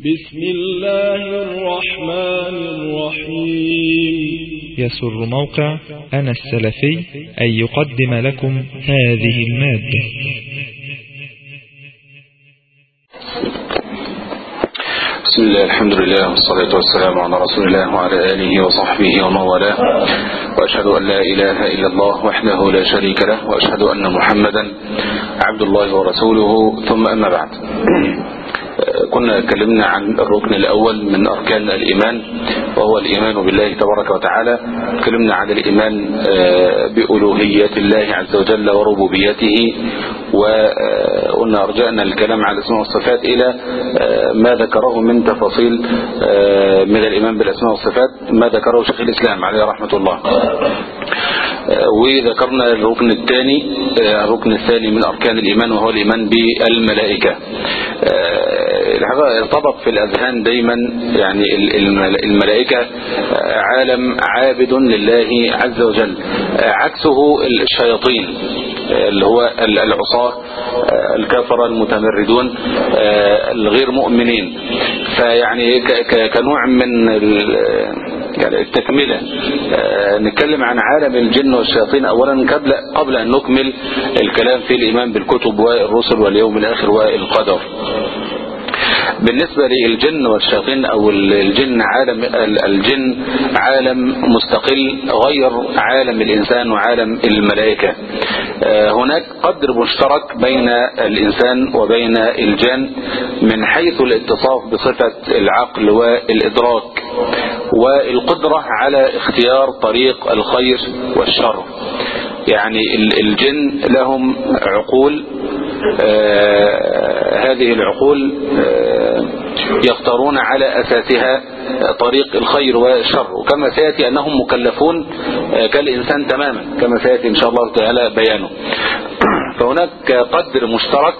بسم الله الرحمن الرحيم يسر موقع أنا السلفي أن يقدم لكم هذه المادة بسم الله الحمد لله والصلاة والسلام على رسول الله وعلى آله وصحبه ومن والاه وأشهد أن لا إله إلا الله وحده لا شريك له وأشهد أن محمدا عبد الله ورسوله ثم أما بعد كنا اتكلمنا عن الركن الأول من أركان الإيمان وهو الإيمان بالله تبارك وتعالى اتكلمنا عن الإيمان بألوهية الله عز وجل وربوبيته وقلنا أرجعنا الكلام على الأسماء والصفات إلى ما ذكره من تفاصيل من الإيمان بالأسماء والصفات ما ذكره شيخ الإسلام عليه رحمة الله وذكرنا الركن الثاني الركن الثاني من أركان الإيمان وهو الإيمان بالملائكة ارتبط في الأذهان دايما يعني الملائكة عالم عابد لله عز وجل عكسه الشياطين اللي هو العصاة الكفرة المتمردون الغير مؤمنين فيعني كنوع من يعني التكملة نتكلم عن عالم الجن والشياطين أولا قبل قبل أن نكمل الكلام في الإيمان بالكتب والرسل واليوم الآخر والقدر بالنسبة للجن والشياطين او الجن عالم الجن عالم مستقل غير عالم الانسان وعالم الملائكة هناك قدر مشترك بين الانسان وبين الجن من حيث الاتصاف بصفة العقل والادراك والقدرة على اختيار طريق الخير والشر يعني الجن لهم عقول آه هذه العقول آه يختارون على أساسها طريق الخير والشر وكما سيأتي أنهم مكلفون آه كالإنسان تماما كما سيأتي إن شاء الله تعالى بيانه فهناك قدر مشترك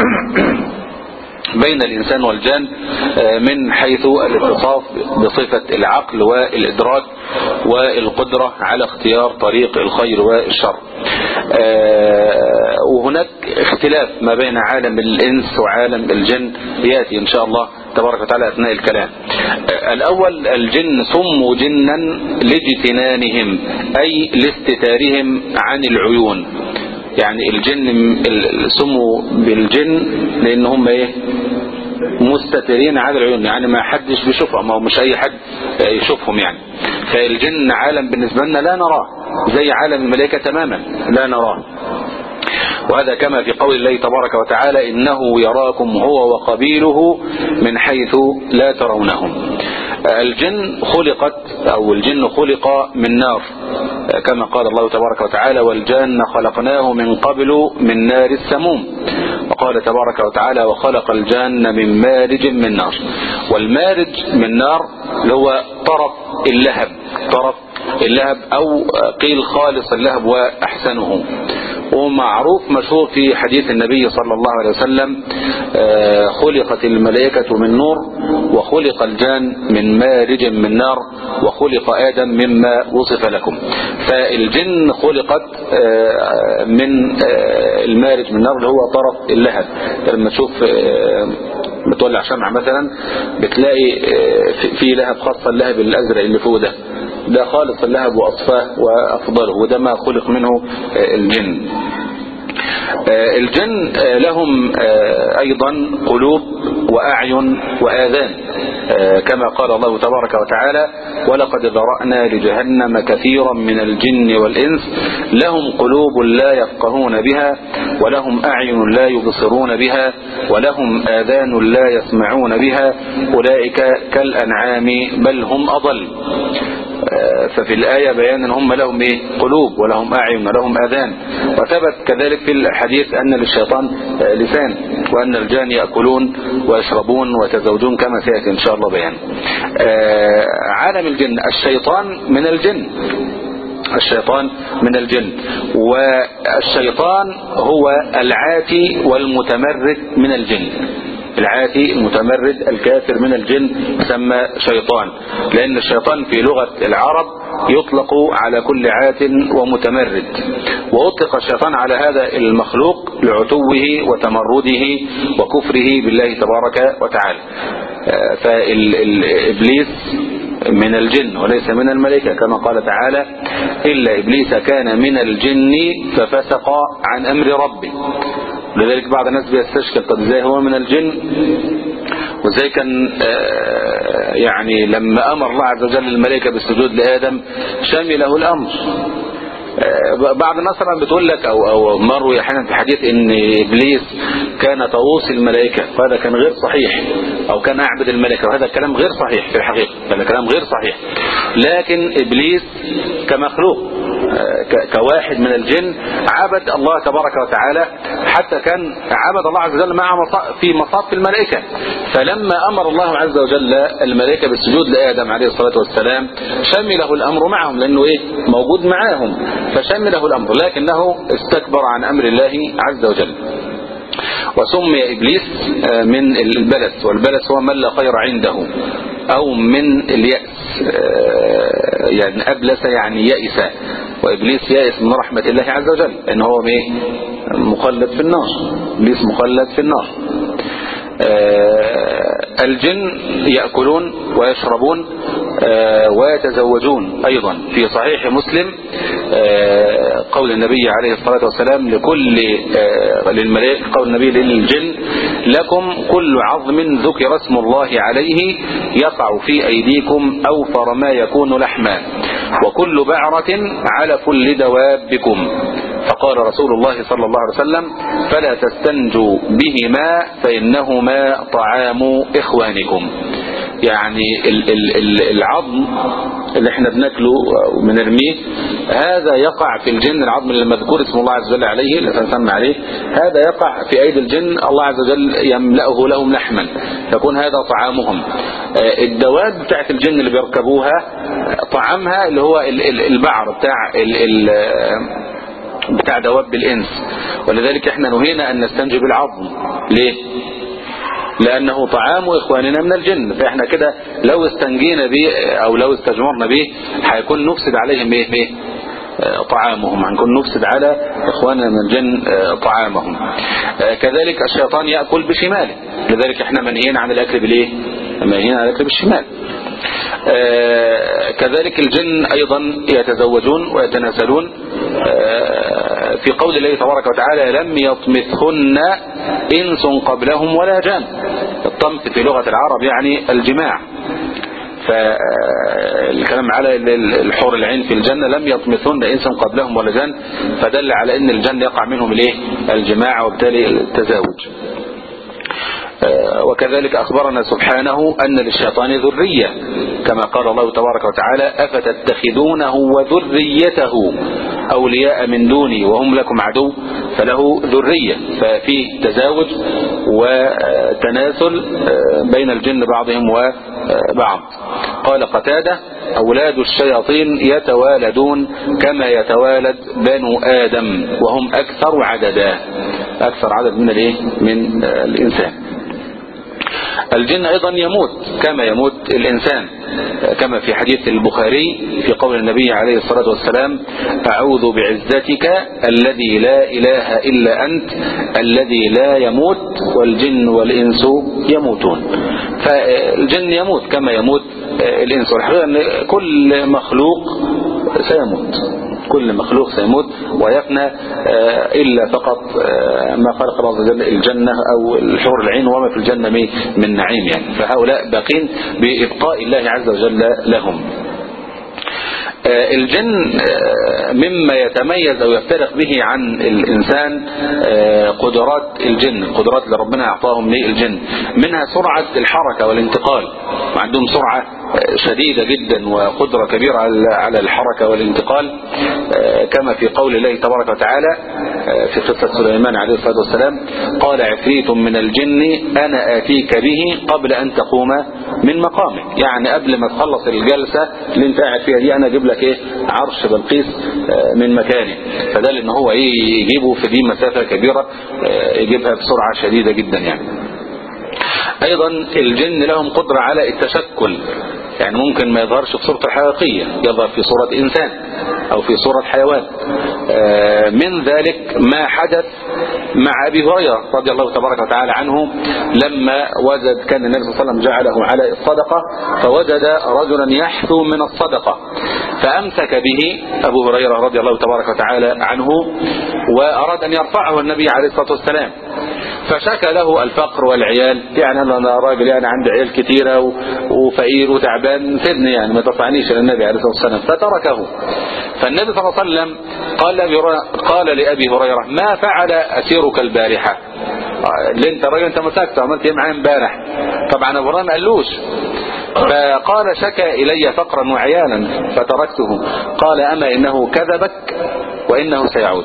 بين الإنسان والجان من حيث الاتصاف بصفة العقل والإدراك والقدرة على اختيار طريق الخير والشر وهناك اختلاف ما بين عالم الإنس وعالم الجن يأتي إن شاء الله تبارك وتعالى أثناء الكلام الأول الجن سموا جنا لاجتنانهم أي لاستتارهم عن العيون يعني الجن سموا بالجن لان هم ايه مستترين على العيون يعني ما حدش بيشوفهم او مش اي حد يشوفهم يعني فالجن عالم بالنسبة لنا لا نراه زي عالم الملائكة تماما لا نراه وهذا كما في قول الله تبارك وتعالى إنه يراكم هو وقبيله من حيث لا ترونهم الجن خلقت أو الجن خلق من نار كما قال الله تبارك وتعالى والجان خلقناه من قبل من نار السموم وقال تبارك وتعالى وخلق الجان من مارج من نار والمارج من نار اللي هو طرف اللهب طرف اللهب أو قيل خالص اللهب وأحسنه ومعروف مشهور في حديث النبي صلى الله عليه وسلم خلقت الملائكة من نور وخلق الجان من مارج من نار وخلق آدم مما وصف لكم فالجن خلقت من المارج من نار اللي هو طرف اللهب لما تشوف بتولع شمعة مثلا بتلاقي في لهب خاصة اللهب الأزرق اللي فوق ده ده خالص اللهب وأصفاه وأفضله وده ما خلق منه الجن الجن لهم أيضا قلوب وأعين وآذان كما قال الله تبارك وتعالى ولقد ذرأنا لجهنم كثيرا من الجن والإنس لهم قلوب لا يفقهون بها ولهم أعين لا يبصرون بها ولهم آذان لا يسمعون بها أولئك كالأنعام بل هم أضل ففي الآية بيان ان هم لهم ايه قلوب ولهم أعين ولهم أذان وثبت كذلك في الحديث أن للشيطان لسان وأن الجان يأكلون ويشربون ويتزوجون كما سيأتي إن شاء الله بيان عالم الجن الشيطان من الجن الشيطان من الجن والشيطان هو العاتي والمتمرد من الجن العاتي المتمرد الكافر من الجن يسمى شيطان لأن الشيطان في لغة العرب يطلق على كل عات ومتمرد وأطلق الشيطان على هذا المخلوق لعتوه وتمرده وكفره بالله تبارك وتعالى فإبليس من الجن وليس من الملائكة كما قال تعالى إلا إبليس كان من الجن ففسق عن أمر ربه لذلك بعض الناس بيستشكل طب ازاي هو من الجن وازاي كان يعني لما امر الله عز وجل الملائكه بالسجود لادم شمله الامر بعض الناس طبعا بتقول لك او او مروا احيانا في حديث ان ابليس كان طاووس الملائكه وهذا كان غير صحيح او كان اعبد الملائكه وهذا الكلام غير صحيح في الحقيقه هذا كلام غير صحيح لكن ابليس كمخلوق كواحد من الجن عبد الله تبارك وتعالى حتى كان عبد الله عز وجل مع في مصاف الملائكة فلما أمر الله عز وجل الملائكة بالسجود لآدم عليه الصلاة والسلام شمله الأمر معهم لأنه إيه موجود معاهم فشمله الأمر لكنه استكبر عن أمر الله عز وجل وسمي إبليس من البلس والبلس هو من لا خير عنده أو من اليأس يعني أبلس يعني يئس وإبليس يائس من رحمة الله عز وجل إن هو إيه مخلد في النار إبليس مخلد في النار الجن يأكلون ويشربون ويتزوجون أيضا في صحيح مسلم قول النبي عليه الصلاة والسلام لكل للملائكة قول النبي للجن لكم كل عظم ذكر اسم الله عليه يقع في أيديكم أوفر ما يكون لحما وكل بعرة على كل دوابكم فقال رسول الله صلى الله عليه وسلم فلا تستنجوا بهما فإنهما طعام إخوانكم يعني ال ال ال العظم اللي احنا بناكله وبنرميه هذا يقع في الجن العظم اللي مذكور اسم الله عز وجل عليه اللي سنسمى عليه هذا يقع في ايدي الجن الله عز وجل يملأه لهم لحما يكون هذا طعامهم الدواب بتاعت الجن اللي بيركبوها طعامها اللي هو البعر بتاع ال بتاع دواب الانس ولذلك احنا نهينا ان نستنجي بالعظم ليه لأنه طعام إخواننا من الجن فإحنا كده لو استنجينا به أو لو استجمرنا به هيكون نفسد عليهم إيه إيه طعامهم هنكون نفسد على إخواننا من الجن طعامهم كذلك الشيطان يأكل بشماله لذلك احنا منهيين عن الأكل بالإيه منهيين عن الأكل بالشمال كذلك الجن أيضا يتزوجون ويتناسلون في قول الله تبارك وتعالى لم يطمثهن إنس قبلهم ولا جان الطمث في لغة العرب يعني الجماع فالكلام على الحور العين في الجنة لم يطمثن إنس قبلهم ولا جان فدل على أن الجنة يقع منهم الايه الجماع وبالتالي التزاوج وكذلك أخبرنا سبحانه أن للشيطان ذرية كما قال الله تبارك وتعالى أفتتخذونه وذريته أولياء من دوني وهم لكم عدو فله ذرية ففي تزاوج وتناسل بين الجن بعضهم وبعض قال قتادة أولاد الشياطين يتوالدون كما يتوالد بنو آدم وهم أكثر عددا أكثر عدد من الايه من الإنسان الجن أيضا يموت كما يموت الإنسان كما في حديث البخاري في قول النبي عليه الصلاة والسلام أعوذ بعزتك الذي لا إله إلا أنت الذي لا يموت والجن والإنس يموتون فالجن يموت كما يموت الإنس والحقيقة أن كل مخلوق سيموت كل مخلوق سيموت ويفنى إلا فقط ما خلق الله عز وجل الجنة أو الحور العين وما في الجنة من نعيم يعني فهؤلاء باقين بإبقاء الله عز وجل لهم الجن مما يتميز او يفترق به عن الانسان قدرات الجن القدرات اللي ربنا اعطاهم للجن منها سرعة الحركة والانتقال وعندهم سرعة شديدة جدا وقدرة كبيرة على الحركة والانتقال كما في قول الله تبارك وتعالى في قصة سليمان عليه الصلاة والسلام قال عفريت من الجن أنا آتيك به قبل أن تقوم من مقامك يعني قبل ما تخلص الجلسة اللي انت قاعد فيها دي أنا أجيب لك إيه عرش بلقيس من مكانه فدل ان هو ايه يجيبه في دي مسافة كبيرة يجيبها بسرعة شديدة جدا يعني ايضا الجن لهم قدرة على التشكل يعني ممكن ما يظهرش في صورته الحقيقية يظهر في صورة انسان او في صورة حيوان من ذلك ما حدث مع أبي هريرة رضي الله تبارك وتعالى عنه لما وجد كان النبي صلى الله عليه وسلم جعله على الصدقة فوجد رجلا يحثو من الصدقة فأمسك به أبو هريرة رضي الله تبارك وتعالى عنه وأراد أن يرفعه النبي عليه الصلاة والسلام فشكى له الفقر والعيال يعني أنا راجل يعني عندي عيال كثيرة وفقير وتعبان سيبني يعني ما ترفعنيش للنبي عليه الصلاة والسلام فتركه فالنبي صلى الله عليه وسلم قال لأبي قال لأبي هريرة ما فعل أسيرك البارحة اللي انت راجل انت مسكته عملت ايه معايا امبارح طبعا ابو هريره ما قالوش فقال شكى الي فقرا وعيالا فتركته قال اما انه كذبك وانه سيعود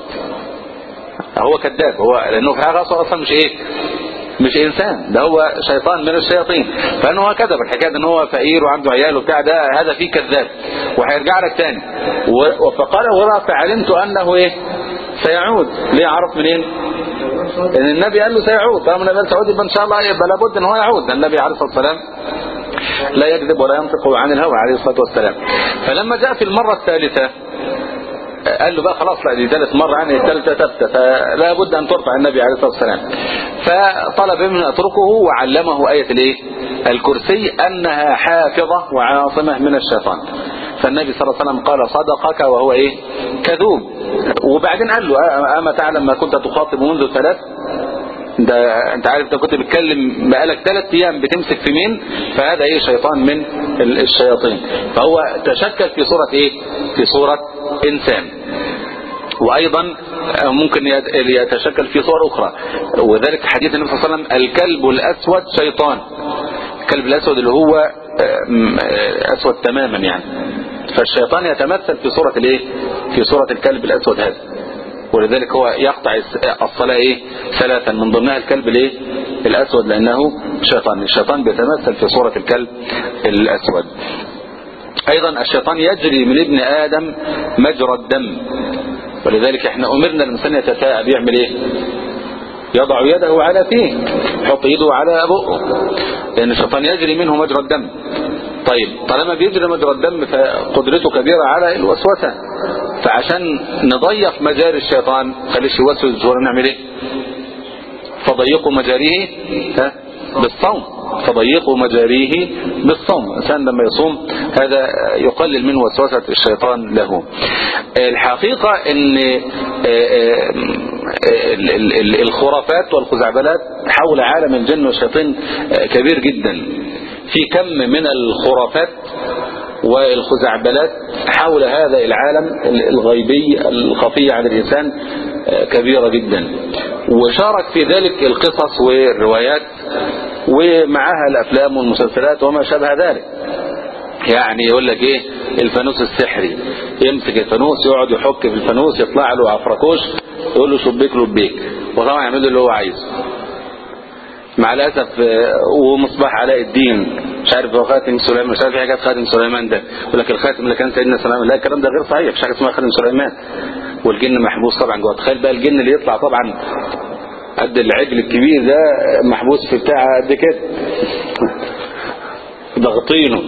هو كذاب هو لانه في حاجه اصلا مش ايه مش انسان ده هو شيطان من الشياطين فانه هو كذب الحكايه ان هو فقير وعنده عيال وبتاع ده هذا فيه كذاب وهيرجع لك تاني فقال هو فعلمت انه ايه سيعود ليه عرف منين ان النبي قال له سيعود طالما النبي سيعود يبقى ان شاء الله يبقى لابد ان هو يعود النبي عليه الصلاه والسلام لا يكذب ولا ينطق عن الهوى عليه الصلاه والسلام فلما جاء في المره الثالثه قال له بقى خلاص لا دي ثالث مرة يعني الثالثة ثابتة فلا بد أن ترفع النبي عليه الصلاة والسلام فطلب منه أتركه وعلمه آية الايه الكرسي أنها حافظة وعاصمة من الشيطان فالنبي صلى الله عليه وسلم قال صدقك وهو ايه كذوب وبعدين قال له أما تعلم ما كنت تخاطب منذ ثلاث انت انت عارف انت كنت بتتكلم بقالك ثلاث ايام بتمسك في مين فهذا ايه شيطان من الشياطين فهو تشكل في صورة ايه في صورة انسان وايضا ممكن يتشكل في صور اخرى وذلك حديث النبي صلى الله عليه وسلم الكلب الاسود شيطان الكلب الاسود اللي هو اسود تماما يعني فالشيطان يتمثل في صورة الايه في صورة الكلب الاسود هذا ولذلك هو يقطع الصلاة ايه ثلاثا من ضمنها الكلب الايه الاسود لانه شيطان الشيطان بيتمثل في صورة الكلب الاسود ايضا الشيطان يجري من ابن ادم مجرى الدم ولذلك احنا امرنا الانسان يتثاءب يعمل ايه يضع يده على فيه يحط يده على بقه لان الشيطان يجري منه مجرى الدم طيب طالما بيجري مجرى الدم فقدرته كبيرة على الوسوسة فعشان نضيق مجاري الشيطان خليش يوسوس ولا نعمل ايه فضيقوا مجاريه ها بالصوم فضيقوا مجاريه بالصوم الإنسان لما يصوم هذا يقلل من وسوسة الشيطان له الحقيقة ان الخرافات والخزعبلات حول عالم الجن والشياطين كبير جدا في كم من الخرافات والخزعبلات حول هذا العالم الغيبي الخفي عن الإنسان كبيرة جدا وشارك في ذلك القصص والروايات ومعها الأفلام والمسلسلات وما شابه ذلك يعني يقول لك ايه الفانوس السحري يمسك الفانوس يقعد يحك في الفانوس يطلع له عفركوش يقول له شبيك لبيك وطبعا يعمل له اللي هو عايزه مع الاسف ومصباح علاء الدين مش عارف هو خاتم سليمان مش عارف في حاجات خاتم سليمان ده يقول لك الخاتم اللي كان سيدنا سليمان لا الكلام ده غير صحيح مش حاجه اسمها خاتم سليمان والجن محبوس طبعا جوه تخيل بقى الجن اللي يطلع طبعا قد العجل الكبير ده محبوس في بتاع قد كده ضغطينه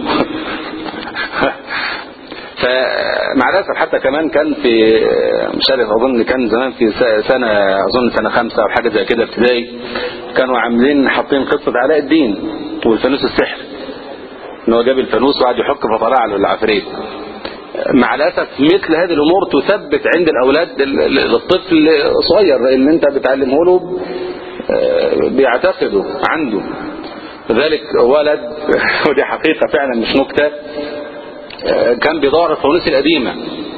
فمع الاسف حتى كمان كان في مش عارف اظن كان زمان في سنه اظن سنه خمسه او حاجه زي كده ابتدائي كانوا عاملين حاطين قصه علاء الدين والفانوس السحر ان هو جاب الفانوس وقعد يحك فطلع له العفريت مع الاسف مثل هذه الامور تثبت عند الاولاد الطفل الصغير اللي انت بتعلمه له بيعتقده عنده ذلك ولد ودي حقيقة فعلا مش نكتة كان بيدور الفوانيس القديمة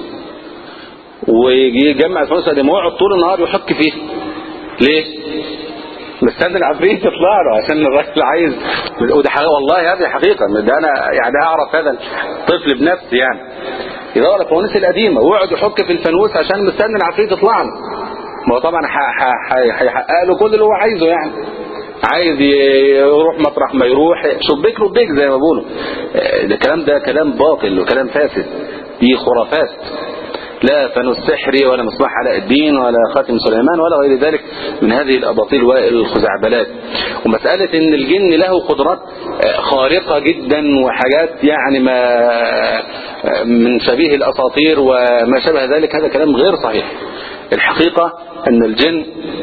ويجي يجمع الفوانيس القديمة ويقعد طول النهار يحك فيه ليه؟ مستني العفريت يطلع له عشان الراجل عايز وده حقيقة والله هذه حقيقة ده انا يعني اعرف هذا الطفل بنفسي يعني يدور الفوانيس القديمة ويقعد يحك في الفانوس عشان مستني العفريت يطلع له ما هو طبعا هيحقق له كل اللي هو عايزه يعني عايز يروح مطرح ما يروح شبيك ربيك زي ما بيقولوا ده الكلام ده كلام باطل وكلام فاسد دي خرافات لا فانوس سحري ولا مصباح علاء الدين ولا خاتم سليمان ولا غير ذلك من هذه الأباطيل والخزعبلات ومسألة ان الجن له قدرات خارقة جدا وحاجات يعني ما من شبيه الأساطير وما شابه ذلك هذا كلام غير صحيح الحقيقة ان الجن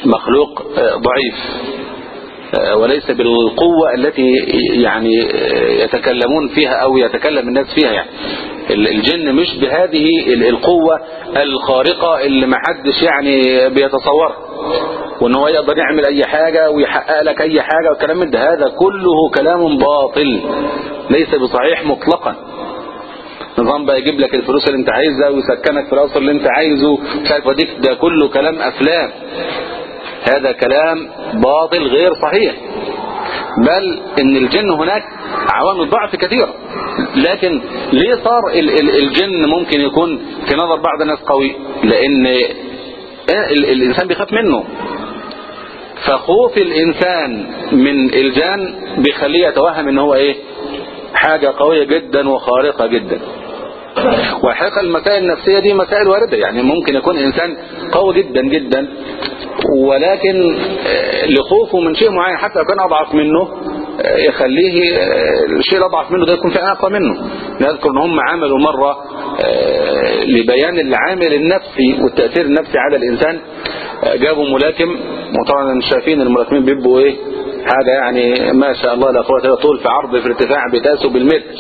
مخلوق ضعيف وليس بالقوة التي يعني يتكلمون فيها أو يتكلم الناس فيها يعني الجن مش بهذه القوة الخارقة اللي ما حدش يعني بيتصورها وان هو يقدر يعمل اي حاجة ويحقق لك اي حاجة والكلام من ده هذا كله كلام باطل ليس بصحيح مطلقا نظام بقى يجيب لك الفلوس اللي انت عايزها ويسكنك في القصر اللي انت عايزه مش عارف وديك ده كله كلام افلام هذا كلام باطل غير صحيح بل ان الجن هناك عوامل ضعف كثيرة لكن ليه صار ال ال الجن ممكن يكون في نظر بعض الناس قوي لان ال الانسان بيخاف منه فخوف الانسان من الجان بيخليه يتوهم ان هو ايه حاجة قوية جدا وخارقة جدا وحقيقة المسائل النفسية دي مسائل واردة يعني ممكن يكون إنسان قوي جدا جدا ولكن لخوفه من شيء معين حتى لو كان أضعف منه يخليه الشيء الأضعف منه ده يكون في أقوى منه نذكر ان هم عملوا مرة لبيان العامل النفسي والتأثير النفسي على الإنسان جابوا ملاكم وطبعا شايفين الملاكمين بيبقوا ايه حاجة يعني ما شاء الله لا قوة الا طول في عرض في ارتفاع بتاسوا بالمتر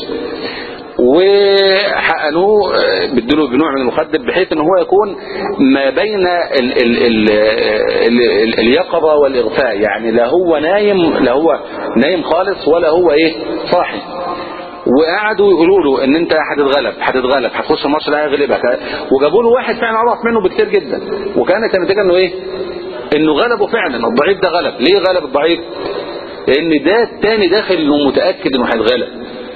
وحقنوه بدلوا بنوع من المخدر بحيث ان هو يكون ما بين ال ال ال ال ال اليقظة والاغفاء يعني لا هو نايم لا هو نايم خالص ولا هو ايه صاحي وقعدوا يقولوا له ان انت هتتغلب هتتغلب هتخش الماتش ده هيغلبك وجابوا له واحد فعلا اضعف منه بكتير جدا وكانت النتيجه انه ايه انه غلبه فعلا الضعيف ده غلب ليه غلب الضعيف لان ده التاني داخل انه متاكد انه هيتغلب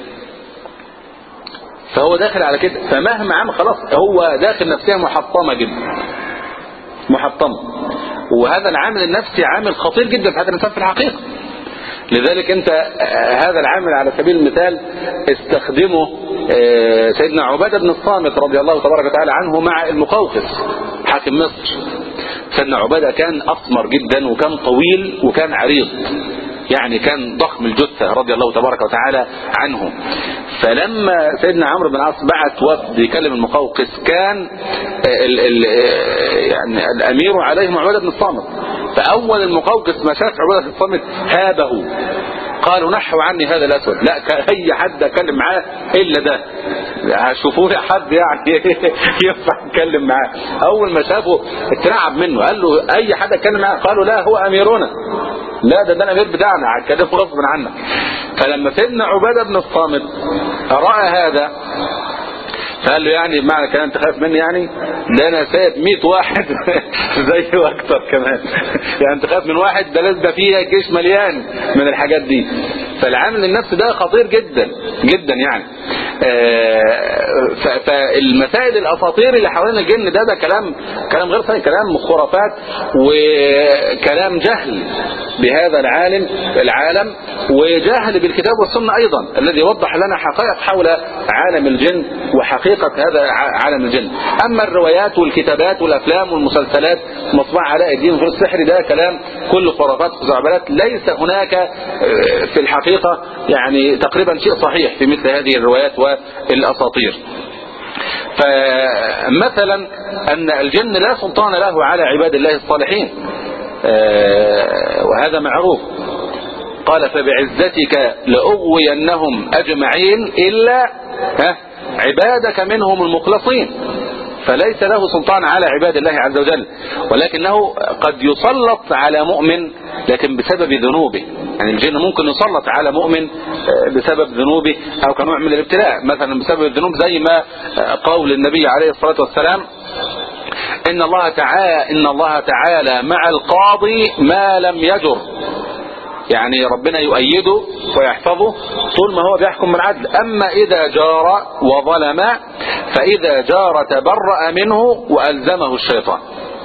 فهو داخل على كده فمهما عمل خلاص هو داخل نفسيا محطمه جدا محطمه وهذا العامل النفسي عامل خطير جدا في هذا الانسان في الحقيقه لذلك انت هذا العامل على سبيل المثال استخدمه سيدنا عبادة بن الصامت رضي الله تبارك وتعالى عنه مع المقوقس حاكم مصر سيدنا عبادة كان أسمر جدا وكان طويل وكان عريض يعني كان ضخم الجثة رضي الله تبارك وتعالى عنه فلما سيدنا عمرو بن العاص بعت وفد يكلم المقوقس كان ال ال يعني الأمير عليهم عبادة بن الصامت فأول المقوقس ما شاف عبادة بن الصامت هابه قالوا نحوا عني هذا الأسود لا أي حد أكلم معاه إلا ده هشوفوا لي حد يعني ينفع أتكلم معاه أول ما شافه اترعب منه قال له أي حد أتكلم معاه قالوا لا هو أميرنا لا ده ده الأمير بتاعنا هتكلمه غصب عنك فلما سيدنا عبادة بن الصامت رأى هذا فقال له يعني بمعنى كلام انت خايف مني يعني ده انا سايب 100 واحد زي واكتر كمان يعني انت خايف من واحد ده لازم فيها جيش مليان من الحاجات دي فالعامل النفسي ده خطير جدا جدا يعني فالمسائل الاساطير اللي حوالين الجن ده ده كلام كلام غير صحيح كلام خرافات وكلام جهل بهذا العالم العالم وجهل بالكتاب والسنه ايضا الذي وضح لنا حقائق حول عالم الجن وحقيقه هذا عالم الجن اما الروايات والكتابات والافلام والمسلسلات مصباح علاء الدين في السحر ده كلام كله خرافات وخزعبلات ليس هناك في الحقيقه يعني تقريبا شيء صحيح في مثل هذه الروايات والاساطير فمثلا ان الجن لا سلطان له على عباد الله الصالحين وهذا معروف قال فبعزتك لأغوينهم أجمعين إلا ها عبادك منهم المخلصين فليس له سلطان على عباد الله عز وجل ولكنه قد يسلط على مؤمن لكن بسبب ذنوبه يعني الجن ممكن يسلط على مؤمن بسبب ذنوبه او كنوع من الابتلاء مثلا بسبب الذنوب زي ما قول النبي عليه الصلاة والسلام ان الله تعالى ان الله تعالى مع القاضي ما لم يجر يعني ربنا يؤيده ويحفظه طول ما هو بيحكم بالعدل أما إذا جار وظلم فإذا جار تبرأ منه وألزمه الشيطان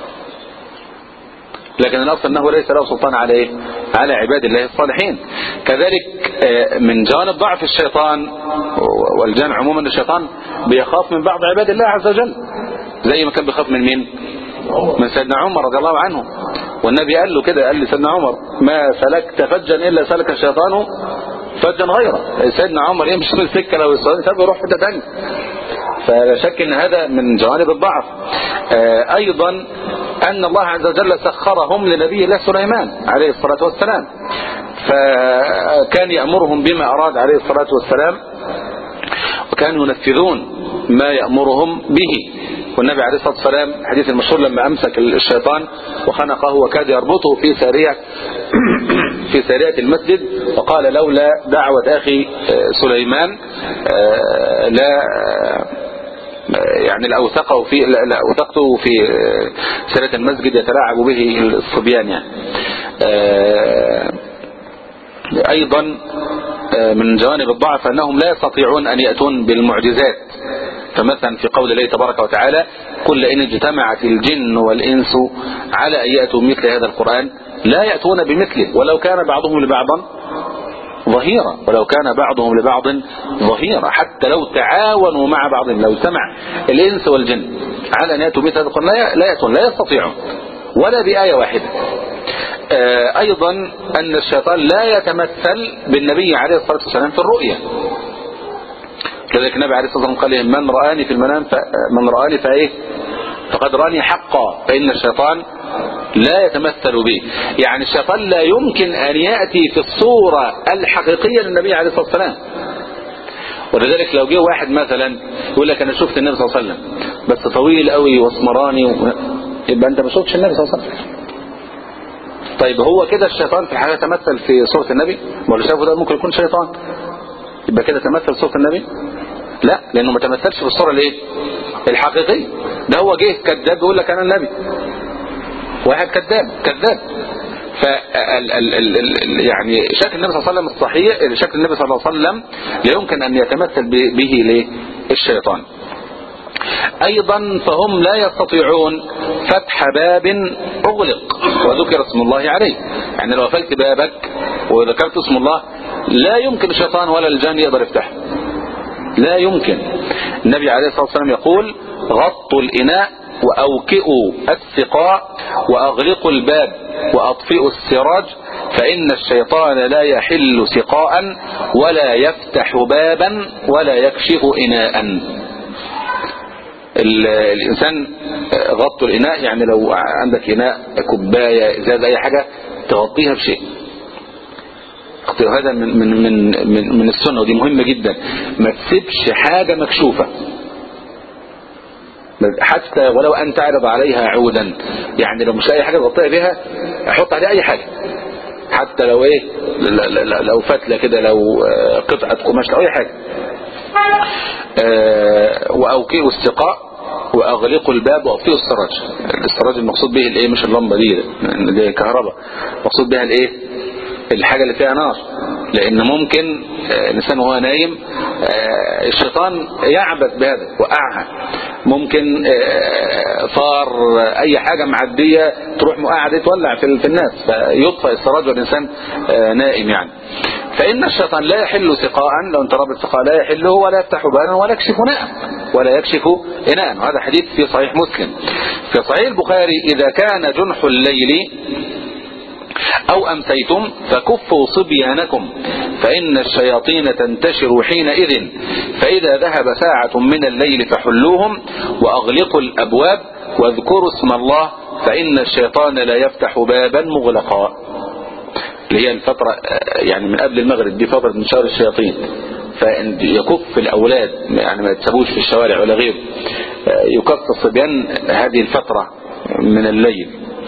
لكن الأصل أنه ليس له سلطان على إيه؟ على عباد الله الصالحين كذلك من جانب ضعف الشيطان والجان عموما الشيطان بيخاف من بعض عباد الله عز وجل زي ما كان بيخاف من مين من سيدنا عمر رضي الله عنه والنبي قال له كده قال لسيدنا عمر ما سلكت فجا إلا سلك الشيطان فجا غيره سيدنا عمر يمشي من السكة لو الشيطان يروح حتة ثانيه فلا شك ان هذا من جوانب الضعف ايضا أن الله عز وجل سخرهم لنبي الله سليمان عليه الصلاة والسلام فكان يأمرهم بما أراد عليه الصلاة والسلام وكانوا ينفذون ما يأمرهم به والنبي عليه الصلاة والسلام حديث المشهور لما أمسك الشيطان وخنقه وكاد يربطه في سارية في سارية المسجد وقال لولا دعوة أخي سليمان لا يعني لأوثقه في لأوثقته في سارية المسجد يتلاعب به الصبيان يعني أيضا من جوانب الضعف أنهم لا يستطيعون أن يأتون بالمعجزات فمثلا في قول الله تبارك وتعالى قل إن اجتمعت الجن والإنس على أن يأتوا مثل هذا القرآن لا يأتون بمثله ولو كان بعضهم لبعضا ظهيرا ولو كان بعضهم لبعض ظهيرا حتى لو تعاونوا مع بعضهم لو اجتمع الإنس والجن على أن يأتوا مثل هذا القرآن لا يأتون لا يستطيعون ولا بآية واحدة أيضا أن الشيطان لا يتمثل بالنبي عليه الصلاة والسلام في الرؤية كذلك النبي عليه الصلاة والسلام قال من رآني في المنام من رآني فإيه فقد رآني حقا فإن الشيطان لا يتمثل به يعني الشيطان لا يمكن أن يأتي في الصورة الحقيقية للنبي عليه الصلاة والسلام ولذلك لو جه واحد مثلا يقول لك أنا شفت النبي صلى الله عليه وسلم بس طويل قوي واسمراني و... يبقى أنت ما شفتش النبي صلى الله عليه وسلم طيب هو كده الشيطان في الحقيقة تمثل في صورة النبي ولا شافه ده ممكن يكون شيطان يبقى كده تمثل صورة النبي لا لانه ما تمثلش في الصورة الايه الحقيقية ده هو جه كذاب يقول لك انا النبي واحد كذاب كذاب ف يعني شكل النبي صلى الله عليه وسلم الصحيح شكل النبي صلى الله عليه وسلم لا يمكن ان يتمثل به ليه الشيطان ايضا فهم لا يستطيعون فتح باب اغلق وذكر اسم الله عليه يعني لو قفلت بابك وذكرت اسم الله لا يمكن الشيطان ولا الجان يقدر يفتحه لا يمكن النبي عليه الصلاة والسلام يقول غطوا الإناء وأوكئوا السقاء وأغلقوا الباب وأطفئوا السراج فإن الشيطان لا يحل سقاء ولا يفتح بابا ولا يكشف إناء الإنسان غطوا الإناء يعني لو عندك إناء كوباية إزاز أي حاجة تغطيها بشيء هذا من من من من, من السنة ودي مهمة جدا ما تسيبش حاجة مكشوفة حتى ولو أن تعرض عليها عودا يعني لو مش أي حاجة تغطيها بها حط عليها أي حاجة حتى لو ايه لو فتلة كده لو قطعة قماش أو أي حاجة وأوكئوا السقاء واغلقوا الباب واطفئوا السراج السراج المقصود به الايه مش اللمبه دي دي كهرباء مقصود بها الايه الحاجه اللي فيها نار لان ممكن الانسان وهو نايم الشيطان يعبث بهذا وقعها ممكن فار اي حاجه معديه تروح مقعده تولع في الناس فيطفئ السراج والانسان نائم يعني فإن الشيطان لا يحل سقاء لو انت رابط سقاء لا يحله ولا يفتح بانا ولا يكشف ناء ولا يكشف إناء وهذا حديث في صحيح مسلم في صحيح البخاري إذا كان جنح الليل أو أمسيتم فكفوا صبيانكم فإن الشياطين تنتشر حينئذ فإذا ذهب ساعة من الليل فحلوهم وأغلقوا الأبواب واذكروا اسم الله فإن الشيطان لا يفتح بابا مغلقا اللي هي الفترة يعني من قبل المغرب دي فترة انتشار الشياطين فيكف الأولاد يعني ما يتسابوش في الشوارع ولا غيره يكف الصبيان هذه الفترة من الليل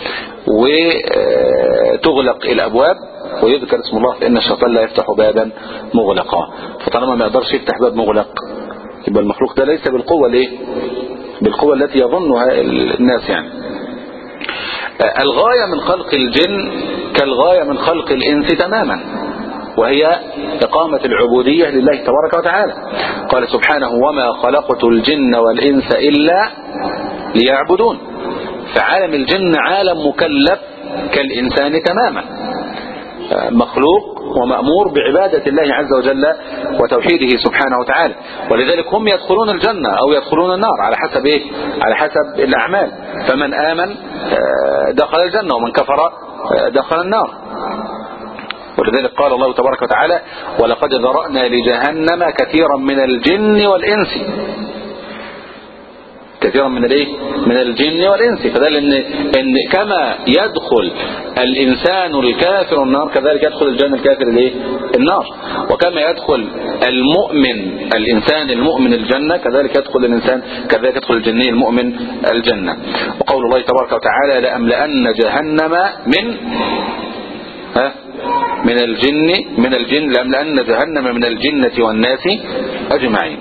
وتغلق الأبواب ويذكر اسم الله فإن الشيطان لا يفتح بابا مغلقا فطالما ما يقدرش يفتح باب مغلق يبقى المخلوق ده ليس بالقوة ليه بالقوة التي يظنها الناس يعني الغاية من خلق الجن كالغاية من خلق الإنس تماما وهي إقامة العبودية لله تبارك وتعالى قال سبحانه وما خلقت الجن والإنس إلا ليعبدون فعالم الجن عالم مكلف كالإنسان تماما مخلوق ومأمور بعبادة الله عز وجل وتوحيده سبحانه وتعالى ولذلك هم يدخلون الجنة أو يدخلون النار على حسب إيه؟ على حسب الأعمال فمن آمن دخل الجنة ومن كفر دخل النار ولذلك قال الله تبارك وتعالى ولقد ذرأنا لجهنم كثيرا من الجن والإنس كثيرا من الايه من الجن والانس فدل ان ان كما يدخل الانسان الكافر النار كذلك يدخل الجن الكافر الايه النار وكما يدخل المؤمن الانسان المؤمن الجنه كذلك يدخل الانسان كذلك يدخل الجني المؤمن الجنه وقول الله تبارك وتعالى لاملان جهنم من ها من الجن من الجن لأملأن جهنم من الجنة والناس أجمعين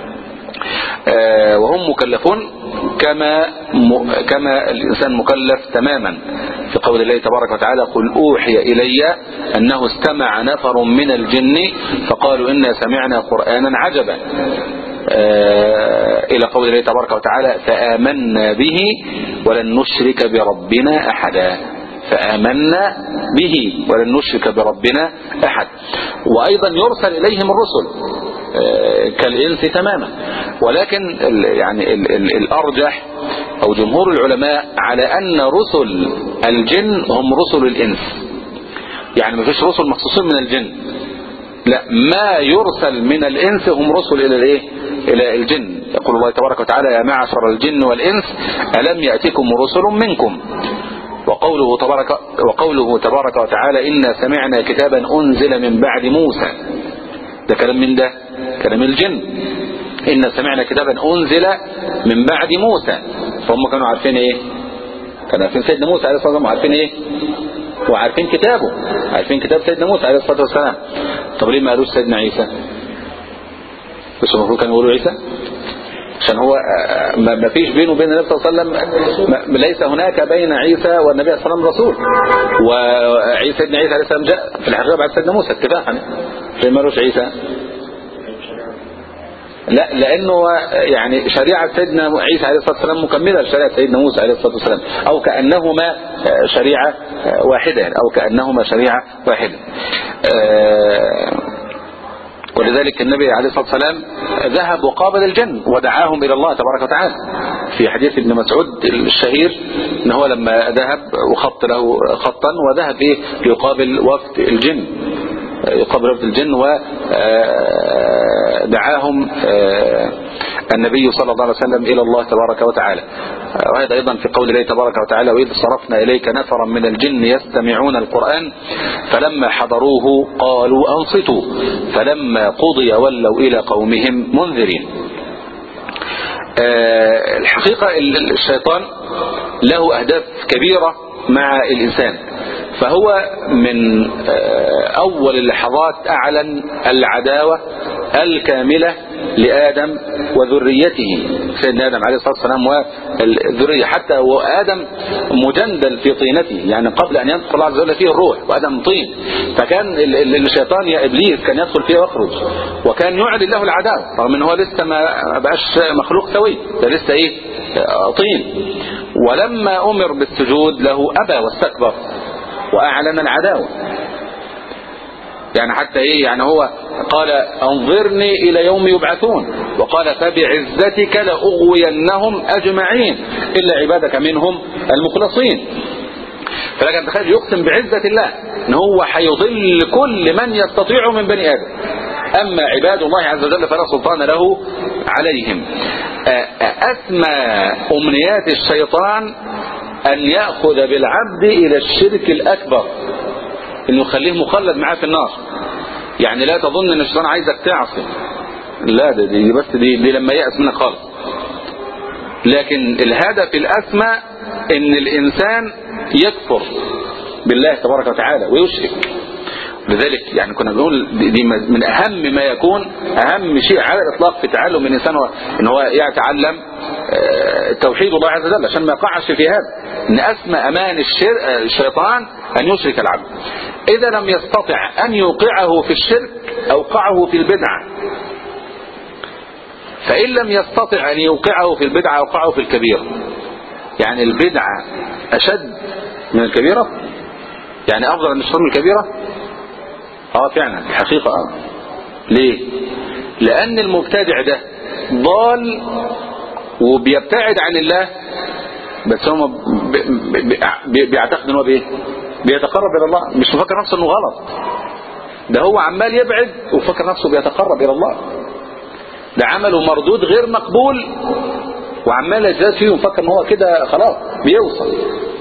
آه وهم مكلفون كما م... كما الإنسان مكلف تماما في قول الله تبارك وتعالى قل أوحي إلي أنه استمع نفر من الجن فقالوا إنا سمعنا قرآنا عجبا آه إلى قول الله تبارك وتعالى فآمنا به ولن نشرك بربنا أحدا فآمنا به ولن نشرك بربنا أحد وأيضا يرسل إليهم الرسل كالإنس تماما ولكن ال يعني ال ال الأرجح أو جمهور العلماء على أن رسل الجن هم رسل الإنس يعني ما فيش رسل مخصوصين من الجن لا ما يرسل من الإنس هم رسل إلى الإيه إلى الجن يقول الله تبارك وتعالى يا معشر الجن والإنس ألم يأتكم رسل منكم وقوله تبارك وقوله تبارك وتعالى إنا سمعنا كتابا أنزل من بعد موسى ده كلام من ده كلام الجن إنا سمعنا كتابا أنزل من بعد موسى فهم كانوا عارفين إيه كانوا عارفين سيدنا موسى عليه الصلاة والسلام عارفين إيه وعارفين كتابه عارفين كتاب سيدنا موسى عليه الصلاة والسلام طب ليه ما قالوش سيدنا عيسى بس المفروض كانوا يقولوا عيسى عشان هو ما فيش بينه وبين النبي صلى الله عليه وسلم ليس هناك بين عيسى والنبي صلى الله عليه وسلم رسول وعيسى ابن عيسى عليه السلام جاء في الحقيقه بعد سيدنا موسى اتفاقا ليه مالوش عيسى لا لانه يعني شريعه سيدنا عيسى عليه الصلاه والسلام مكمله لشريعه سيدنا موسى عليه الصلاه والسلام او كانهما شريعه واحده او كانهما شريعه واحده ولذلك النبي عليه الصلاة والسلام ذهب وقابل الجن ودعاهم إلى الله تبارك وتعالى في حديث ابن مسعود الشهير ان هو لما ذهب وخط له خطا وذهب إيه ليقابل وفد الجن يقابل وفد الجن ودعاهم النبي صلى الله عليه وسلم إلى الله تبارك وتعالى وهذا أيضا في قول الله تبارك وتعالى وإذ صرفنا إليك نفرا من الجن يستمعون القرآن فلما حضروه قالوا أنصتوا فلما قضي ولوا إلى قومهم منذرين الحقيقة الشيطان له أهداف كبيرة مع الإنسان فهو من أول اللحظات أعلن العداوة الكاملة لآدم وذريته سيدنا آدم عليه الصلاة والسلام والذرية حتى وآدم مجندل في طينته يعني قبل أن يدخل الله عز وجل فيه الروح وآدم طين فكان الشيطان يا إبليس كان يدخل فيه ويخرج وكان يعلن له العداوة رغم أن هو لسه ما بقاش مخلوق سوي ده لسه إيه طين ولما أمر بالسجود له أبى واستكبر وأعلن العداوة يعني حتى ايه يعني هو قال انظرني الى يوم يبعثون وقال فبعزتك لاغوينهم اجمعين الا عبادك منهم المخلصين فلكن تخيل يقسم بعزة الله ان هو هيضل كل من يستطيع من بني ادم اما عباد الله عز وجل فلا سلطان له عليهم اسمى امنيات الشيطان ان يأخذ بالعبد الى الشرك الاكبر انه يخليه مخلد معاه في النار يعني لا تظن ان الشيطان عايزك تعصي لا ده دي بس دي, دي لما يأس منك خالص لكن الهدف الاسمى ان الانسان يكفر بالله تبارك وتعالى ويشرك لذلك يعني كنا بنقول دي من اهم ما يكون اهم شيء على الاطلاق في تعلم الانسان هو ان هو يتعلم توحيد الله عز وجل عشان ما يقعش في هذا ان اسمى امان الشيطان ان يشرك العبد اذا لم يستطع ان يوقعه في الشرك اوقعه في البدعه فان لم يستطع ان يوقعه في البدعه اوقعه في الكبيره يعني البدعه اشد من الكبيره يعني افضل من الشرك الكبيره اه فعلا الحقيقة اه ليه لان المبتدع ده ضال وبيبتعد عن الله بس هو بيعتقد ان هو بايه بيتقرب الى الله مش مفكر نفسه انه غلط ده هو عمال يبعد وفكر نفسه بيتقرب الى الله ده عمله مردود غير مقبول وعمال يزداد فيه ومفكر ان هو كده خلاص بيوصل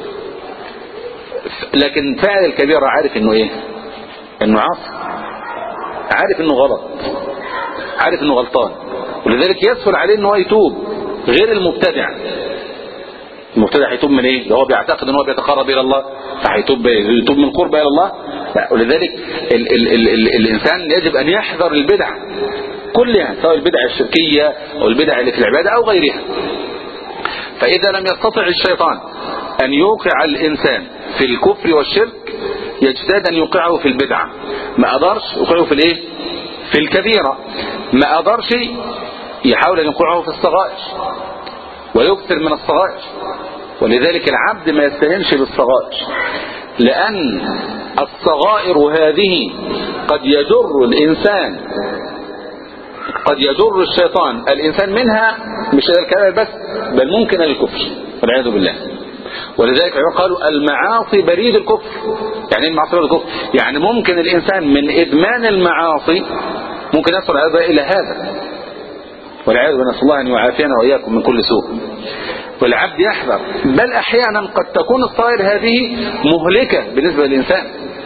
لكن فاعل الكبيرة عارف انه ايه انه عاصي عارف انه غلط عارف انه غلطان ولذلك يسهل عليه ان هو يتوب غير المبتدع المبتدع هيتوب من ايه ده هو بيعتقد ان هو بيتقرب الى الله فهيتوب يتوب من قرب الى الله لا ولذلك ال ال ال ال الانسان يجب ان يحذر البدع كلها سواء البدع الشركية او البدع اللي في العبادة او غيرها فاذا لم يستطع الشيطان ان يوقع الانسان في الكفر والشرك يجتهد ان يوقعه في البدعة ما قدرش يوقعه في الايه في الكبيرة ما قدرش يحاول ان يوقعه في الصغائر ويكثر من الصغائر ولذلك العبد ما يستهنش بالصغائر لأن الصغائر هذه قد يجر الإنسان قد يجر الشيطان الإنسان منها مش إلى الكلام بس بل ممكن الكفر والعياذ بالله ولذلك قالوا المعاصي بريد الكفر يعني ايه المعاصي بريد الكفر يعني ممكن الإنسان من إدمان المعاصي ممكن يصل هذا إلى هذا والعياذ بالله نسأل الله أن يعافينا وإياكم من كل سوء والعبد يحذر بل أحيانا قد تكون الصائر هذه مهلكة بالنسبة للإنسان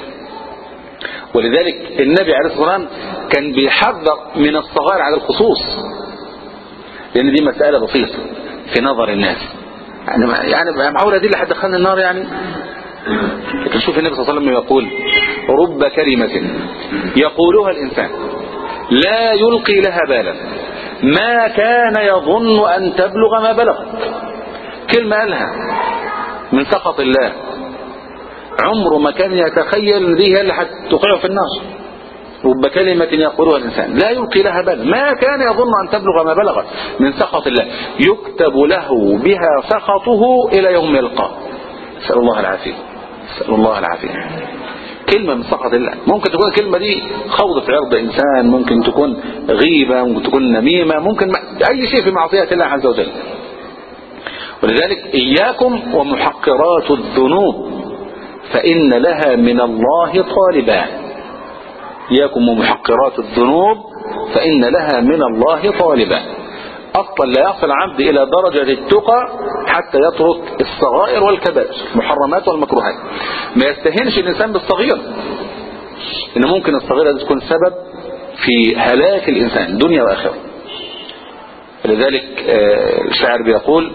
ولذلك النبي عليه الصلاة والسلام كان بيحذر من الصغائر على الخصوص لأن دي مسألة بسيطة في نظر الناس يعني يعني معقولة دي اللي هتدخلنا النار يعني لكن شوف النبي صلى الله عليه وسلم يقول رب كلمة يقولها الإنسان لا يلقي لها بالا ما كان يظن أن تبلغ ما بلغت كلمة قالها من سخط الله عمره ما كان يتخيل ان دي هي اللي هتوقعه في النار رب كلمة يقولها الإنسان لا يلقي لها بالا ما كان يظن أن تبلغ ما بلغت من سخط الله يكتب له بها سخطه إلى يوم يلقاه نسأل الله العافية نسأل الله العافية كلمة من سخط الله ممكن تكون الكلمة دي خوض في عرض إنسان ممكن تكون غيبة ممكن تكون نميمة ممكن أي شيء في معصية الله عز وجل ولذلك إياكم ومحقرات الذنوب فإن لها من الله طالبان إياكم ومحقرات الذنوب فإن لها من الله طالبان أصلا لا يصل العبد إلى درجة التقى حتى يترك الصغائر والكبائر المحرمات والمكروهات ما يستهنش الإنسان بالصغير إن ممكن الصغيرة دي تكون سبب في هلاك الإنسان دنيا وآخرة لذلك الشاعر بيقول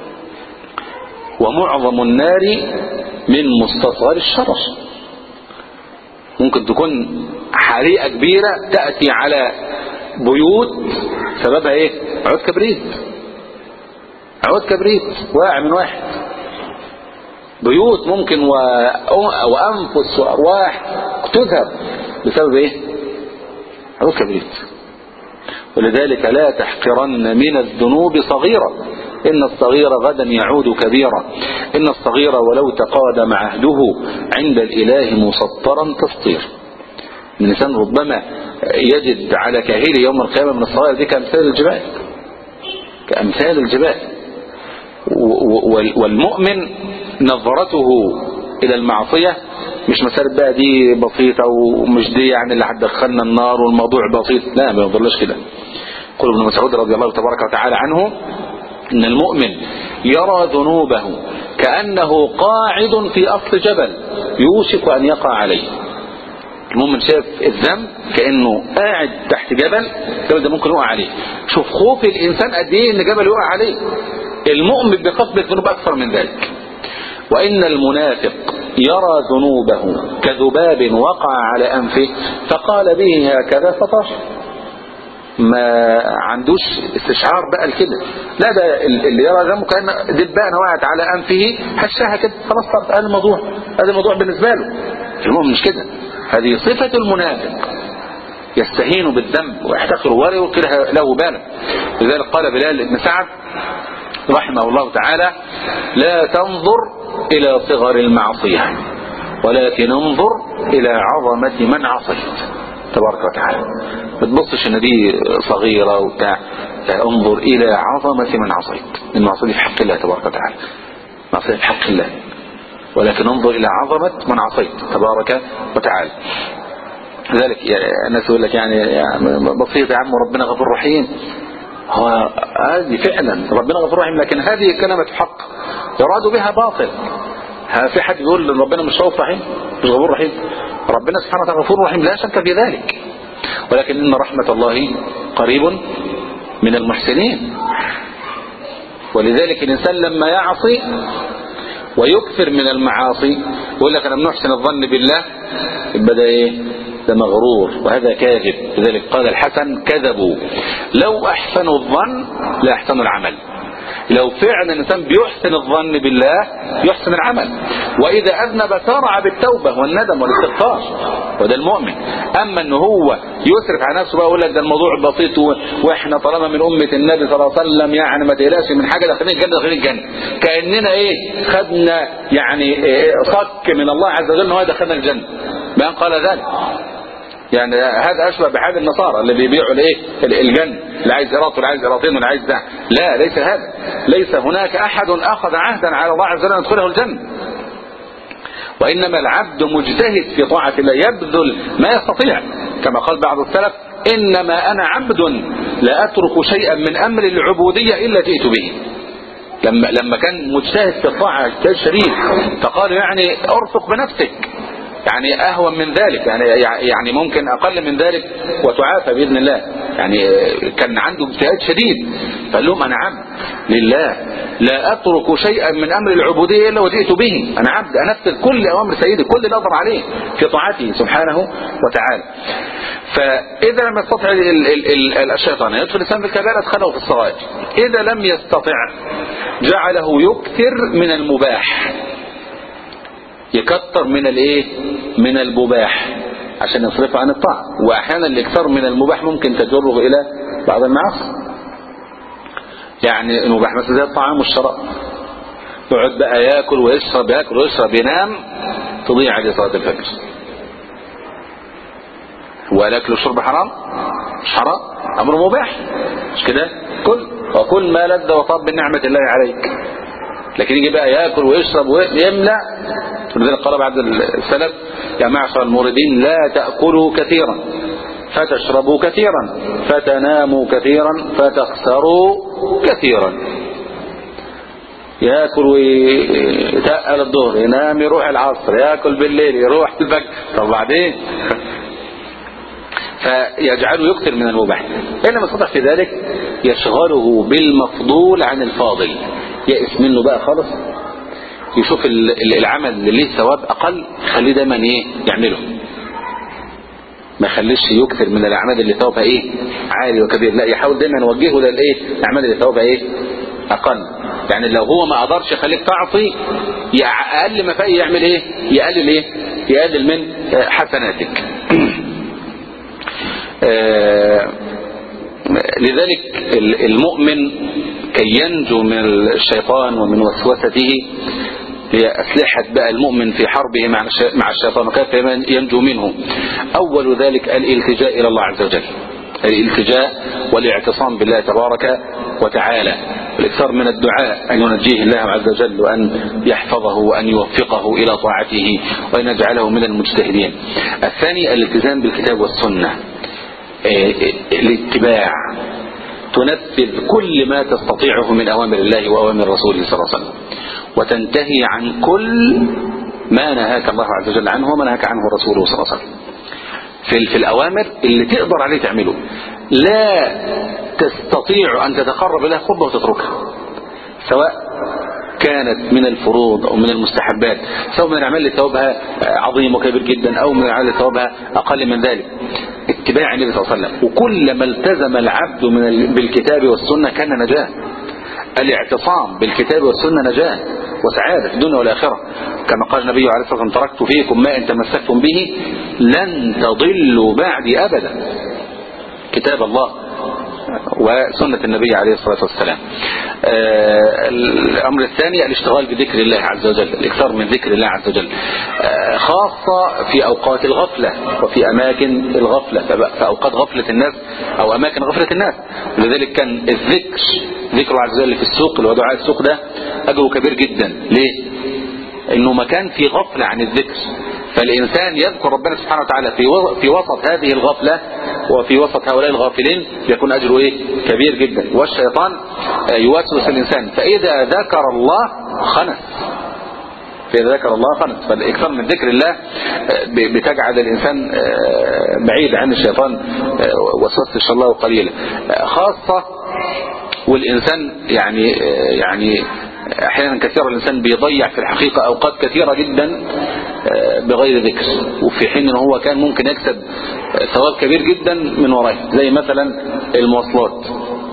ومعظم النار من مستصغر الشرر ممكن تكون حريقة كبيرة تأتي على بيوت سببها ايه عود كبريت عود كبريت واقع من واحد بيوت ممكن و... وأنفس وأرواح تذهب بسبب ايه عود كبريت ولذلك لا تحقرن من الذنوب صغيرة إن الصغير غدا يعود كبيرا إن الصغير ولو تقادم عهده عند الإله مسطرا تسطير الإنسان ربما يجد على كاهله يوم القيامة من الصغير دي كأمثال الجبال كأمثال الجبال والمؤمن نظرته إلى المعصية مش مسألة بقى دي بسيطة ومش دي يعني اللي هتدخلنا النار والموضوع بسيط لا ما ينظرلاش كده قل ابن مسعود رضي الله تبارك وتعالى عنه ان المؤمن يرى ذنوبه كأنه قاعد في أصل جبل يوشك أن يقع عليه المؤمن شاف الذنب كأنه قاعد تحت جبل الجبل ده ممكن يقع عليه شوف خوف الإنسان قد ايه ان جبل يقع عليه المؤمن بقصد الذنوب أكثر من ذلك وإن المنافق يرى ذنوبه كذباب وقع على أنفه فقال به هكذا فطار ما عندوش استشعار بقى لكده لا ده اللي يرى ذنبه كان دبانه وقعت على انفه هشها كده خلاص طب هذا الموضوع هذا الموضوع بالنسبه له المهم مش كده هذه صفه المنافق يستهين بالذنب ويحتقر ولا يلقي له بالا لذلك قال بلال بن سعد رحمه الله تعالى لا تنظر الى صغر المعصيه ولكن انظر الى عظمه من عصيت تبارك وتعالى ما تبصش ان دي صغيرة وبتاع انظر الى عظمة من عصيت المعصية دي في حق الله تبارك وتعالى معصية في حق الله ولكن انظر الى عظمة من عصيت تبارك وتعالى لذلك الناس يقول لك يعني, يعني بسيط يا عم ربنا غفور رحيم هو هذه فعلا ربنا غفور رحيم لكن هذه كلمة حق يراد بها باطل ها في حد يقول ان ربنا مش رؤوف رحيم مش غفور رحيم ربنا سبحانه وتعالى غفور رحيم لا شك في ذلك ولكن ان رحمة الله قريب من المحسنين ولذلك الانسان لما يعصي ويكثر من المعاصي يقول لك انا بنحسن الظن بالله يبقى ده ايه ده مغرور وهذا كاذب لذلك قال الحسن كذبوا لو احسنوا الظن لاحسنوا العمل لو فعلا الانسان بيحسن الظن بالله يحسن العمل واذا اذنب سارع بالتوبه والندم والاستغفار وده المؤمن اما ان هو يسرف على نفسه بقى يقول لك ده الموضوع بسيط و- واحنا طالما من امه النبي صلى الله عليه وسلم يعني ما تقلقش من حاجه داخلين الجنه داخلين الجنه كاننا ايه خدنا يعني إيه صك من الله عز وجل ان هو دخلنا الجنه بان قال ذلك يعني هذا اشبه بحال النصارى اللي بيبيعوا الايه الجنه اللي عايز قراط واللي عايز قراطين واللي عايز ده لا ليس هذا ليس هناك احد اخذ عهدا على الله عز وجل ان يدخله الجنه وانما العبد مجتهد في طاعه الله يبذل ما يستطيع كما قال بعض السلف انما انا عبد لا اترك شيئا من امر العبوديه الا جئت به لما لما كان مجتهد في الطاعه اجتهاد شديد فقال يعني ارفق بنفسك يعني اهون من ذلك يعني يعني ممكن اقل من ذلك وتعافى باذن الله يعني كان عنده اجتهاد شديد فقال لهم انا عبد لله لا اترك شيئا من امر العبوديه الا وجئت به انا عبد انفذ كل اوامر سيدي كل اللي اقدر عليه في طاعته سبحانه وتعالى فاذا لم يستطع ال- ال- ال- الشيطان يدخل الانسان في الكبائر ادخله في الصغائر اذا لم يستطع جعله يكثر من المباح يكتر من الايه من المباح عشان يصرفه عن الطاعة واحيانا الاكثار من المباح ممكن تجره الى بعض المعاصي يعني المباح مثلا زي الطعام والشراب يقعد بقى ياكل ويشرب ياكل ويشرب ينام تضيع عليه صلاة الفجر والاكل والشرب حرام مش حرام امر مباح مش كده كل وكل ما لذ وطاب من نعمة الله عليك لكن يجي بقى ياكل ويشرب ويملأ ولذلك قال بعض السلف يا معشر الموردين لا تأكلوا كثيرا فتشربوا كثيرا فتناموا كثيرا فتخسروا كثيرا ياكل ويتقل الظهر ينام يروح العصر ياكل بالليل يروح الفجر طب بعدين فيجعله يكثر من المباح إن لم يستطع في ذلك يشغله بالمفضول عن الفاضل يئس منه بقى خالص يشوف ال- ال- العمل اللي ليه ثواب أقل خليه دايما إيه يعمله ما يخليش يكثر من الأعمال اللي ثوابها إيه عالي وكبير لا يحاول دايما يوجهه للإيه الأعمال اللي ثوابها إيه أقل يعني لو هو ما قدرش يخليك تعصي يع- أقل ما فيه يعمل إيه يقلل إيه يقلل من آه، حسناتك آه، لذلك ال- المؤمن كي ينجو من الشيطان ومن وسوسته هي أسلحة بقى المؤمن في حربه مع الش- مع الشيطان وكيف ينجو منه أول ذلك الالتجاء إلى الله عز وجل الالتجاء والاعتصام بالله تبارك وتعالى الإكثار من الدعاء أن ينجيه الله عز وجل وأن يحفظه وأن يوفقه إلى طاعته وأن يجعله من المجتهدين الثاني الالتزام بالكتاب والسنة آه، الاتباع تنفذ كل ما تستطيعه من أوامر الله وأوامر رسوله صلى الله عليه وسلم وتنتهي عن كل ما نهاك الله عز وجل عنه وما نهاك عنه رسوله صلى الله عليه وسلم في, في الأوامر اللي تقدر عليه تعمله لا تستطيع أن تتقرب إليها قربة وتتركها سواء كانت من الفروض أو من المستحبات سواء من الأعمال اللي ثوابها عظيم وكبير جدا أو من الأعمال اللي ثوابها أقل من ذلك اتباع النبي صلى الله عليه وسلم وكلما التزم العبد من ال- بالكتاب والسنة كان نجاة الاعتصام بالكتاب والسنة نجاة وسعادة في الدنيا والآخرة كما قال النبي عليه الصلاة والسلام تركت فيكم ما إن تمسكتم به لن تضلوا بعدي أبدا كتاب الله وسنة النبي عليه الصلاة والسلام آه، الأمر الثاني الاشتغال بذكر الله عز وجل الإكثار من ذكر الله عز وجل آه، خاصة في أوقات الغفلة وفي أماكن الغفلة في أوقات غفلة الناس أو أماكن غفلة الناس لذلك كان الذكر ذكر الله عز وجل في السوق اللي هو دعاء السوق ده أجره كبير جدا ليه؟ انه مكان في غفلة عن الذكر فالانسان يذكر ربنا سبحانه وتعالى في و- في وسط هذه الغفلة وفي وسط هؤلاء الغافلين يكون أجره إيه كبير جدا والشيطان يوسوس الإنسان فإذا ذكر الله خنس فإذا ذكر الله خنس فالإكثار من ذكر الله بتجعل الإنسان بعيد عن الشيطان وسوسة الله قليلا خاصة والإنسان يعني يعني احيانا كثيرا الانسان بيضيع في الحقيقة اوقات كثيرة جدا بغير ذكر وفي حين ان هو كان ممكن يكسب ثواب كبير جدا من وراه زي مثلا المواصلات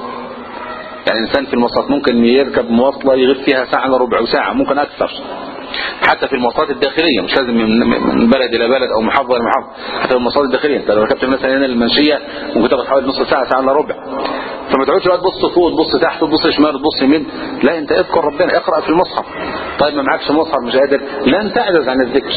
يعني الانسان في المواصلات ممكن يركب مواصلة يغيب فيها ساعة الا ربع ساعة ممكن اكثر حتى في المواصلات الداخلية مش لازم من بلد الى بلد او محافظة الى محافظة حتى في المواصلات الداخلية انت لو ركبت مثلا هنا المنشية ممكن تاخد حوالي نص ساعة ساعة الا ربع فما تقعدش بقى تبص فوق تبص تحت تبص شمال تبص يمين لا انت اذكر ربنا اقرا في المصحف طيب ما معكش مصحف مش قادر لن تعجز عن الذكر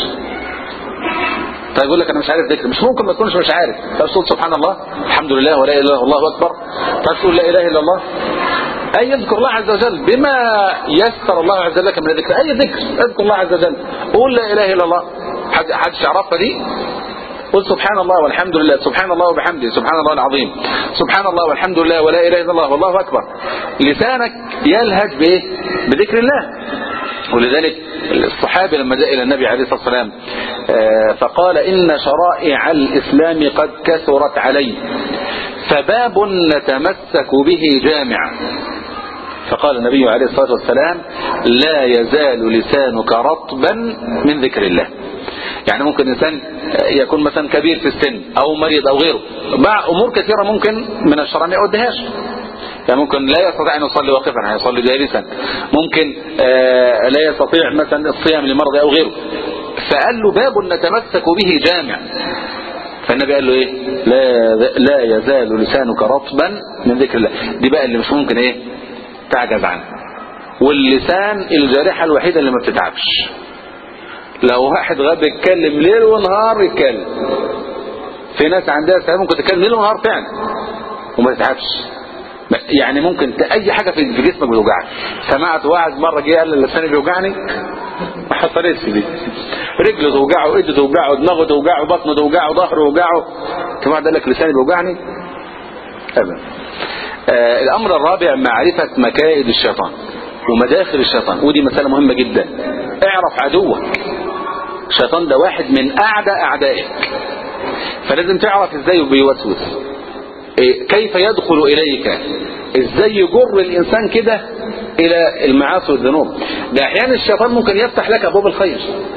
طيب يقول لك انا مش عارف ذكر مش ممكن ما تكونش مش عارف طيب تقول سبحان الله الحمد لله ولا اله الا الله الله اكبر طيب تقول لا اله الا الله اي يذكر الله عز وجل بما يسر الله عز وجل لك من الذكر اي ذكر اذكر الله عز وجل قول لا اله الا الله حد حد يعرفها دي قل سبحان الله والحمد لله سبحان الله وبحمده سبحان الله العظيم سبحان الله والحمد لله ولا اله الا الله والله اكبر لسانك يلهج بايه بذكر الله ولذلك الصحابي لما جاء الى النبي عليه الصلاه والسلام فقال ان شرائع الاسلام قد كثرت علي فباب نتمسك به جامع فقال النبي عليه الصلاه والسلام لا يزال لسانك رطبا من ذكر الله يعني ممكن إنسان يكون مثلا كبير في السن أو مريض أو غيره مع أمور كثيرة ممكن من الشرع ما يؤديهاش يعني ممكن لا يستطيع أن يصلي واقفا هيصلي جالسا ممكن لا يستطيع مثلا الصيام لمرض أو غيره فقال له باب نتمسك به جامع فالنبي قال له ايه لا, لا يزال لسانك رطبا من ذكر الله دي بقى اللي مش ممكن ايه تعجز عنه واللسان الجارحة الوحيدة اللي ما بتتعبش لو واحد غاب يتكلم ليل ونهار يتكلم في ناس عندها استعداد ممكن تتكلم ليل ونهار فعلا وما تتعبش يعني ممكن اي حاجة في جسمك بتوجعك سمعت واحد مرة جه قال لي لساني بيوجعني ما حصلتش دي رجله توجعه ايده توجعه دماغه توجعه بطنه توجعه ظهره توجعه كم واحد قال لك لساني بيوجعني ابدا آه الامر الرابع معرفة مكائد الشيطان ومداخل الشيطان ودي مسألة مهمة جدا اعرف عدوك الشيطان ده واحد من اعدى اعدائك فلازم تعرف ازاي بيوسوس إيه كيف يدخل اليك ازاي يجر الانسان كده الى المعاصي والذنوب ده احيانا الشيطان ممكن يفتح لك ابواب الخير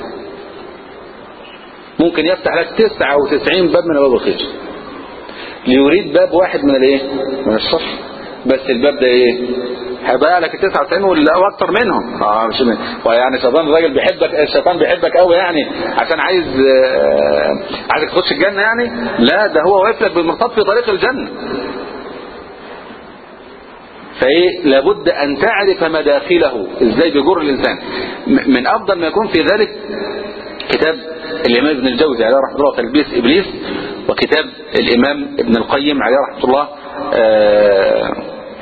ممكن يفتح لك 99 باب من ابواب الخير ليريد باب واحد من الايه من الشر بس الباب ده ايه هيضيع لك ال 99 او اكتر منهم اه مش من يعني شيطان الراجل بيحبك الشيطان بيحبك قوي يعني عشان عايز آه عايزك تخش الجنه يعني لا ده هو واقف لك بالمرصاد في طريق الجنه فايه لابد ان تعرف مداخله ازاي بيجر الانسان من افضل ما يكون في ذلك كتاب الامام ابن الجوزي عليه رحمه الله تلبيس ابليس وكتاب الامام ابن القيم عليه رحمه الله آه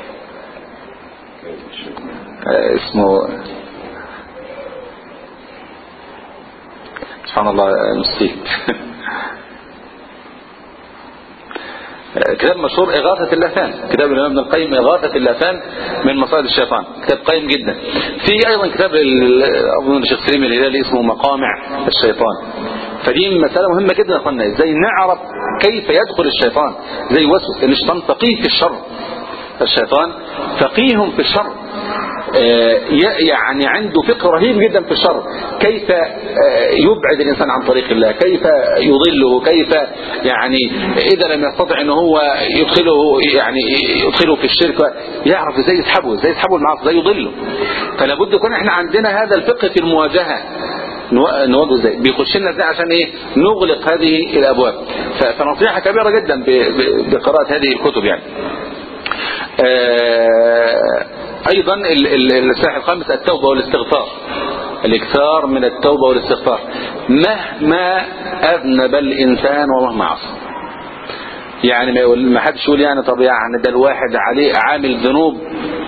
اسمه سبحان الله نسيت كتاب مشهور إغاثة اللافان كتاب الإمام ابن القيم إغاثة اللافان من مصائد الشيطان كتاب قيم جدا في أيضا كتاب أظن الشيخ سليم الهلالي اسمه مقامع الشيطان فدي مسألة مهمة جدا يا أخوانا إزاي نعرف كيف يدخل الشيطان زي وسوس الشيطان فقيه في الشر الشيطان فقيه في الشر يعني عنده فقه رهيب جدا في الشر كيف يبعد الإنسان عن طريق الله كيف يضله كيف يعني إذا لم يستطع أنه هو يدخله يعني يدخله في الشرك يعرف ازاي يسحبه ازاي يسحبه المعاصي ازاي يضله فلا بد يكون احنا عندنا هذا الفقه في المواجهة نواجهه ازاي بيخش لنا ازاي عشان ايه نغلق هذه الابواب فنصيحة كبيرة جدا بقراءة هذه الكتب يعني ايضا الساحل الخامس التوبة والاستغفار الاكثار من التوبة والاستغفار مهما اذنب الانسان ومهما عصى يعني ما يقول ما حدش يقول يعني طب يعني ده الواحد عليه عامل ذنوب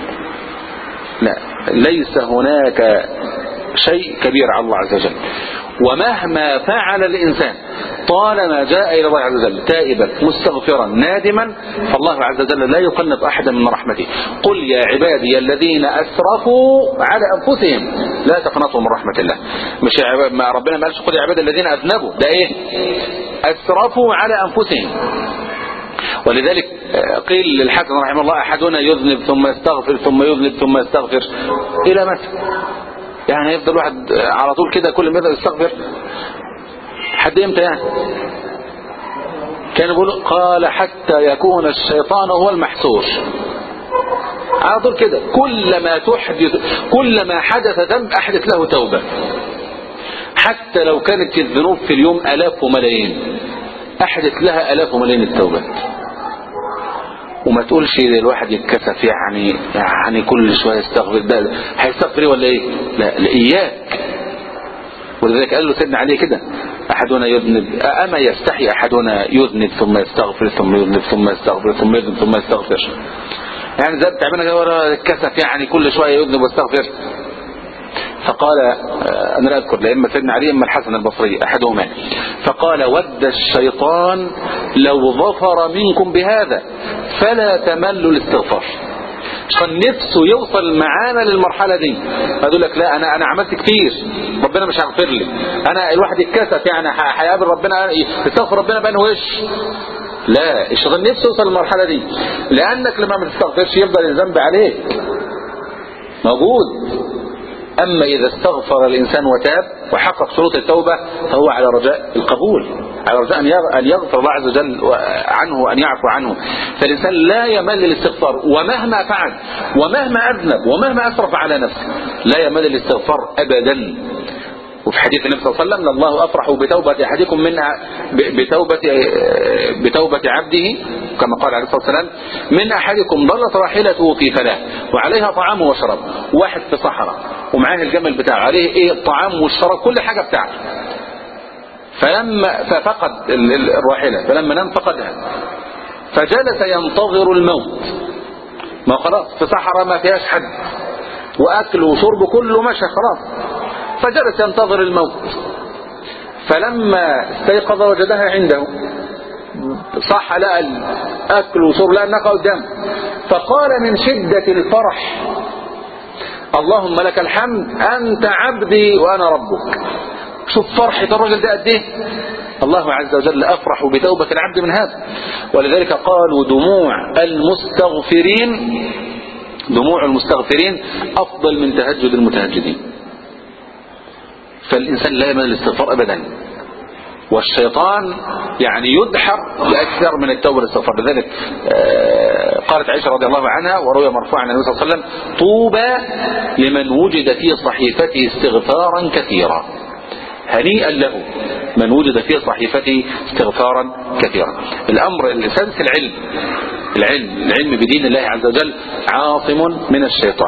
لا ليس هناك شيء كبير على الله عز وجل ومهما فعل الإنسان طالما جاء إلى الله عز وجل تائبا مستغفرا نادما فالله عز وجل لا يقنط أحدا من رحمته قل يا عبادي الذين أسرفوا على أنفسهم لا تقنطوا من رحمة الله مش يا عباد ما ربنا ما قالش قل يا عبادي الذين أذنبوا ده إيه أسرفوا على أنفسهم ولذلك قيل للحسن رحمه الله أحدنا يذنب ثم يستغفر ثم يذنب ثم يستغفر إلى متى يعني يفضل واحد على طول كده كل ما يستغفر حد امتى يعني كان يقول قال حتى يكون الشيطان هو المحسور على طول كده كلما تحدث كلما حدث ذنب احدث له توبة حتى لو كانت الذنوب في اليوم الاف وملايين احدث لها الاف وملايين التوبات وما تقولش الواحد يتكسف يعني يعني كل شويه يستغفر ده هيستغفر ايه ولا ايه لا, لا اياك ولذلك قال له سيدنا علي كده احدنا يذنب اما يستحي احدنا يذنب ثم يستغفر ثم يذنب ثم يستغفر ثم يذنب ثم يستغفر يعني زي بتعملنا كده ورا الكسف يعني كل شويه يذنب ويستغفر فقال انا لا اذكر لا اما سيدنا علي اما الحسن البصري احدهما فقال ود الشيطان لو ظفر منكم بهذا فلا تملوا الاستغفار كان نفسه يوصل معانا للمرحلة دي فيقول لك لا انا انا عملت كتير ربنا مش هيغفر لي انا الواحد يتكسف يعني هيقابل ربنا يستغفر ربنا بأنه وش لا الشيطان نفسه يوصل للمرحلة دي لانك لما ما تستغفرش يفضل الذنب عليك موجود أما إذا استغفر الإنسان وتاب وحقق شروط التوبة فهو على رجاء القبول على رجاء أن يغفر الله عز وجل عنه وأن يعفو عنه فالإنسان لا يمل الاستغفار ومهما فعل ومهما أذنب ومهما أسرف على نفسه لا يمل الاستغفار أبدا وفي حديث النبي صلى الله عليه وسلم الله أفرح بتوبة أحدكم من بتوبة بتوبة عبده كما قال عليه الصلاة والسلام من أحدكم ضلت راحلته في فلاة وعليها طعام وشراب واحد في صحراء ومعاه الجمل بتاعه عليه ايه الطعام والشراب كل حاجة بتاعته فلما ففقد الراحلة فلما نام فقدها فجلس ينتظر الموت ما خلاص في صحراء ما فيهاش حد واكل وشرب كله مشى خلاص فجلس ينتظر الموت فلما استيقظ وجدها عنده صح لقى الاكل وشرب لقى النقى قدامه فقال من شدة الفرح اللهم لك الحمد انت عبدي وانا ربك شوف فرحة الرجل ده قد ايه الله عز وجل افرح بتوبة العبد من هذا ولذلك قالوا دموع المستغفرين دموع المستغفرين افضل من تهجد المتهجدين فالإنسان لا يمل الاستغفار أبدا والشيطان يعني يدحر لأكثر من التوبة والاستغفار لذلك قالت عائشة رضي الله عنها وروي مرفوعا عن النبي صلى الله عليه وسلم طوبى لمن وجد في صحيفته استغفارا كثيرا هنيئا له من وجد في صحيفته استغفارا كثيرا الأمر الأساس العلم العلم العلم بدين الله عز وجل عاصم من الشيطان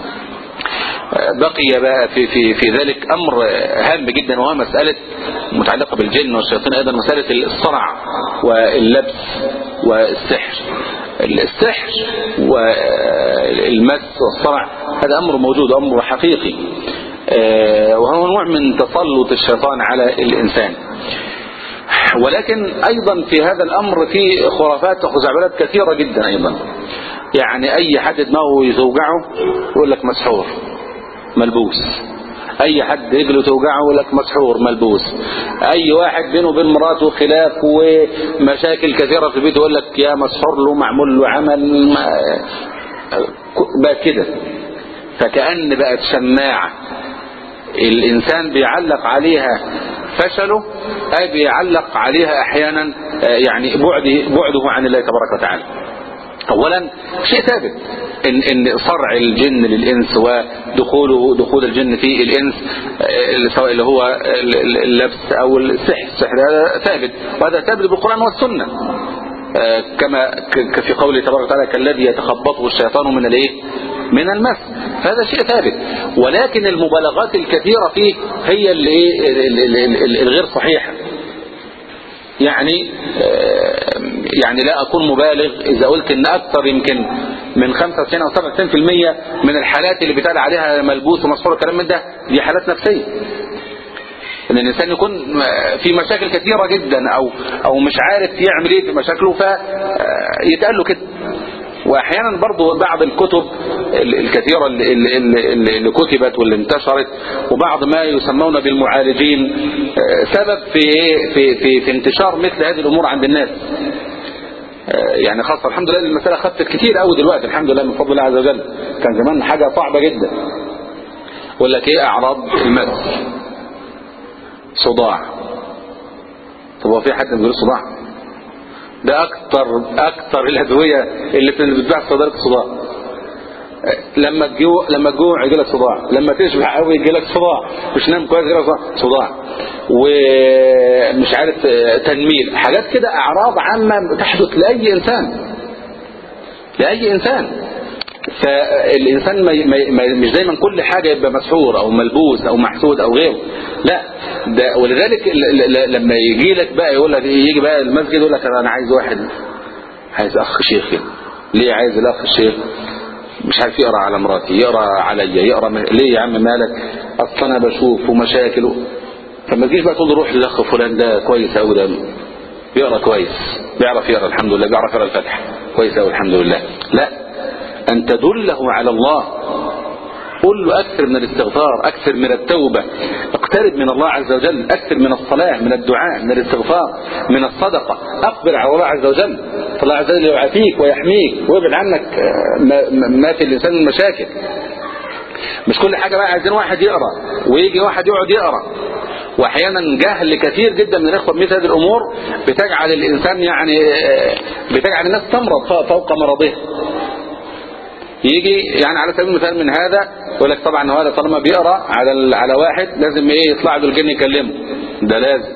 بقي بقى في في في ذلك امر هام جدا وهو مساله متعلقه بالجن والشياطين ايضا مساله الصرع واللبس والسحر السحر والمس والصرع هذا امر موجود امر حقيقي وهو نوع من تسلط الشيطان على الانسان ولكن ايضا في هذا الامر في خرافات وخزعبلات كثيره جدا ايضا يعني اي حد دماغه يزوجعه يقول لك مسحور ملبوس اي حد رجله توجعه يقول لك مسحور ملبوس اي واحد بينه وبين مراته خلاف ومشاكل كثيره في البيت يقول لك يا مسحور له معمول له عمل ما بقى كده فكأن بقت شماعة الإنسان بيعلق عليها فشله أي بيعلق عليها أحيانا يعني بعده, بعده عن الله تبارك وتعالى اولا شيء ثابت ان ان صرع الجن للانس ودخوله دخول الجن في الانس سواء اللي هو اللبس او السحر السحر هذا ثابت وهذا ثابت بالقران والسنه كما في قوله تبارك وتعالى كالذي يتخبطه الشيطان من الايه من المس هذا شيء ثابت ولكن المبالغات الكثيره فيه هي اللي الغير صحيحه يعني يعني لا أكون مبالغ إذا قلت إن أكثر يمكن من 95 أو 97% من الحالات اللي بيتقال عليها ملبوس ومسحور الكلام من ده دي حالات نفسية ان الانسان يكون في مشاكل كثيرة جدا او او مش عارف يعمل ايه في مشاكله فيتقال له كده واحيانا برضو بعض الكتب الكثيرة اللي, اللي, اللي, اللي كتبت واللي انتشرت وبعض ما يسمون بالمعالجين سبب في في في, في انتشار مثل هذه الامور عند الناس يعني خاصة الحمد لله المسألة خفت كتير قوي دلوقتي الحمد لله من فضل الله عز وجل كان زمان حاجة صعبة جدا يقول لك ايه اعراض المس صداع طب هو في حد بيقول صداع ده اكتر اكتر الادويه اللي بتتباع في صيدله الصداع لما تجوع لما تجوع يجي لك صداع لما تشبع قوي يجي لك صداع مش نام كويس يجي لك صداع ومش عارف تنميل حاجات كده اعراض عامه تحدث لاي انسان لاي انسان فالإنسان ما ما مش دايما كل حاجة يبقى مسحور أو ملبوس أو محسود أو غيره لا ده ولذلك لما يجي لك بقى يقول لك يجي بقى المسجد يقول لك أنا عايز واحد عايز أخ شيخ كده ليه عايز الأخ الشيخ مش عارف يقرأ على مراتي يقرأ عليا يقرأ م... ليه يا عم مالك أصل أنا بشوف ومشاكل فما تجيش بقى تقول له روح للأخ فلان ده كويس أوي ده بيقرأ كويس بيعرف يقرأ الحمد لله بيعرف يقرأ الفتح كويس أوي الحمد لله لا أن تدله على الله قل له أكثر من الاستغفار أكثر من التوبة اقترب من الله عز وجل أكثر من الصلاة من الدعاء من الاستغفار من الصدقة أقبل على الله عز وجل فالله عز وجل يعافيك ويحميك ويبعد عنك ما في الإنسان من مشاكل مش كل حاجة بقى عايزين واحد يقرأ ويجي واحد يقعد يقرأ واحيانا جهل كثير جدا من الاخوه بمثل هذه الامور بتجعل الانسان يعني بتجعل الناس تمرض فوق مرضها يجي يعني على سبيل المثال من هذا يقول لك طبعا هذا طالما بيقرا على على واحد لازم ايه يطلع له الجن يكلمه ده لازم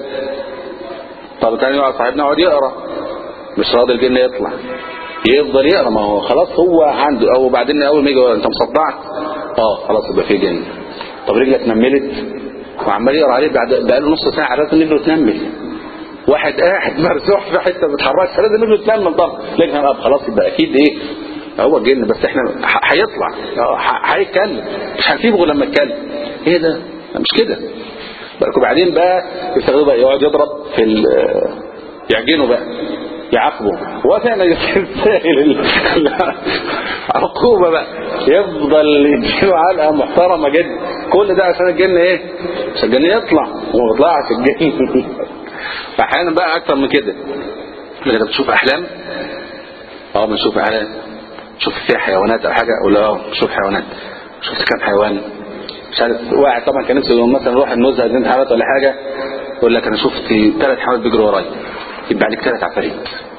طب تاني يقعد صاحبنا يقعد يقرا مش راضي الجن يطلع يفضل يقرا ما هو خلاص هو عنده او بعدين اول ما يجي انت مصدعت اه خلاص يبقى في جن طب رجلك نملت وعمال يقرا عليه بعد بقاله نص ساعه لازم رجله تنمل واحد قاعد مرزوح في حته ما بيتحركش لازم رجله تنمل طب لكن خلاص يبقى اكيد ايه هو جن بس احنا هيطلع هيتكلم مش هنسيبه غير لما يتكلم ايه ده مش كده وبعدين بقى يستخدمه بقى يقعد يضرب في ال يعجنه بقى يعاقبه هو فعلا يستاهل عقوبه بقى يفضل يديله علقه محترمه جدا كل ده عشان الجن ايه عشان الجن يطلع وما يطلعش الجن فاحيانا بقى اكتر من كده انت بتشوف احلام اه بنشوف احلام شوف فيها حيوانات او حاجه ولا اه شوف حيوانات شفت كام حيوان مش عارف واحد طبعا كان نفسه مثلا نروح النزهه زي حيوانات ولا حاجه يقول لك انا شفت ثلاث حيوانات بيجروا ورايا يبقى عليك ثلاث عفاريت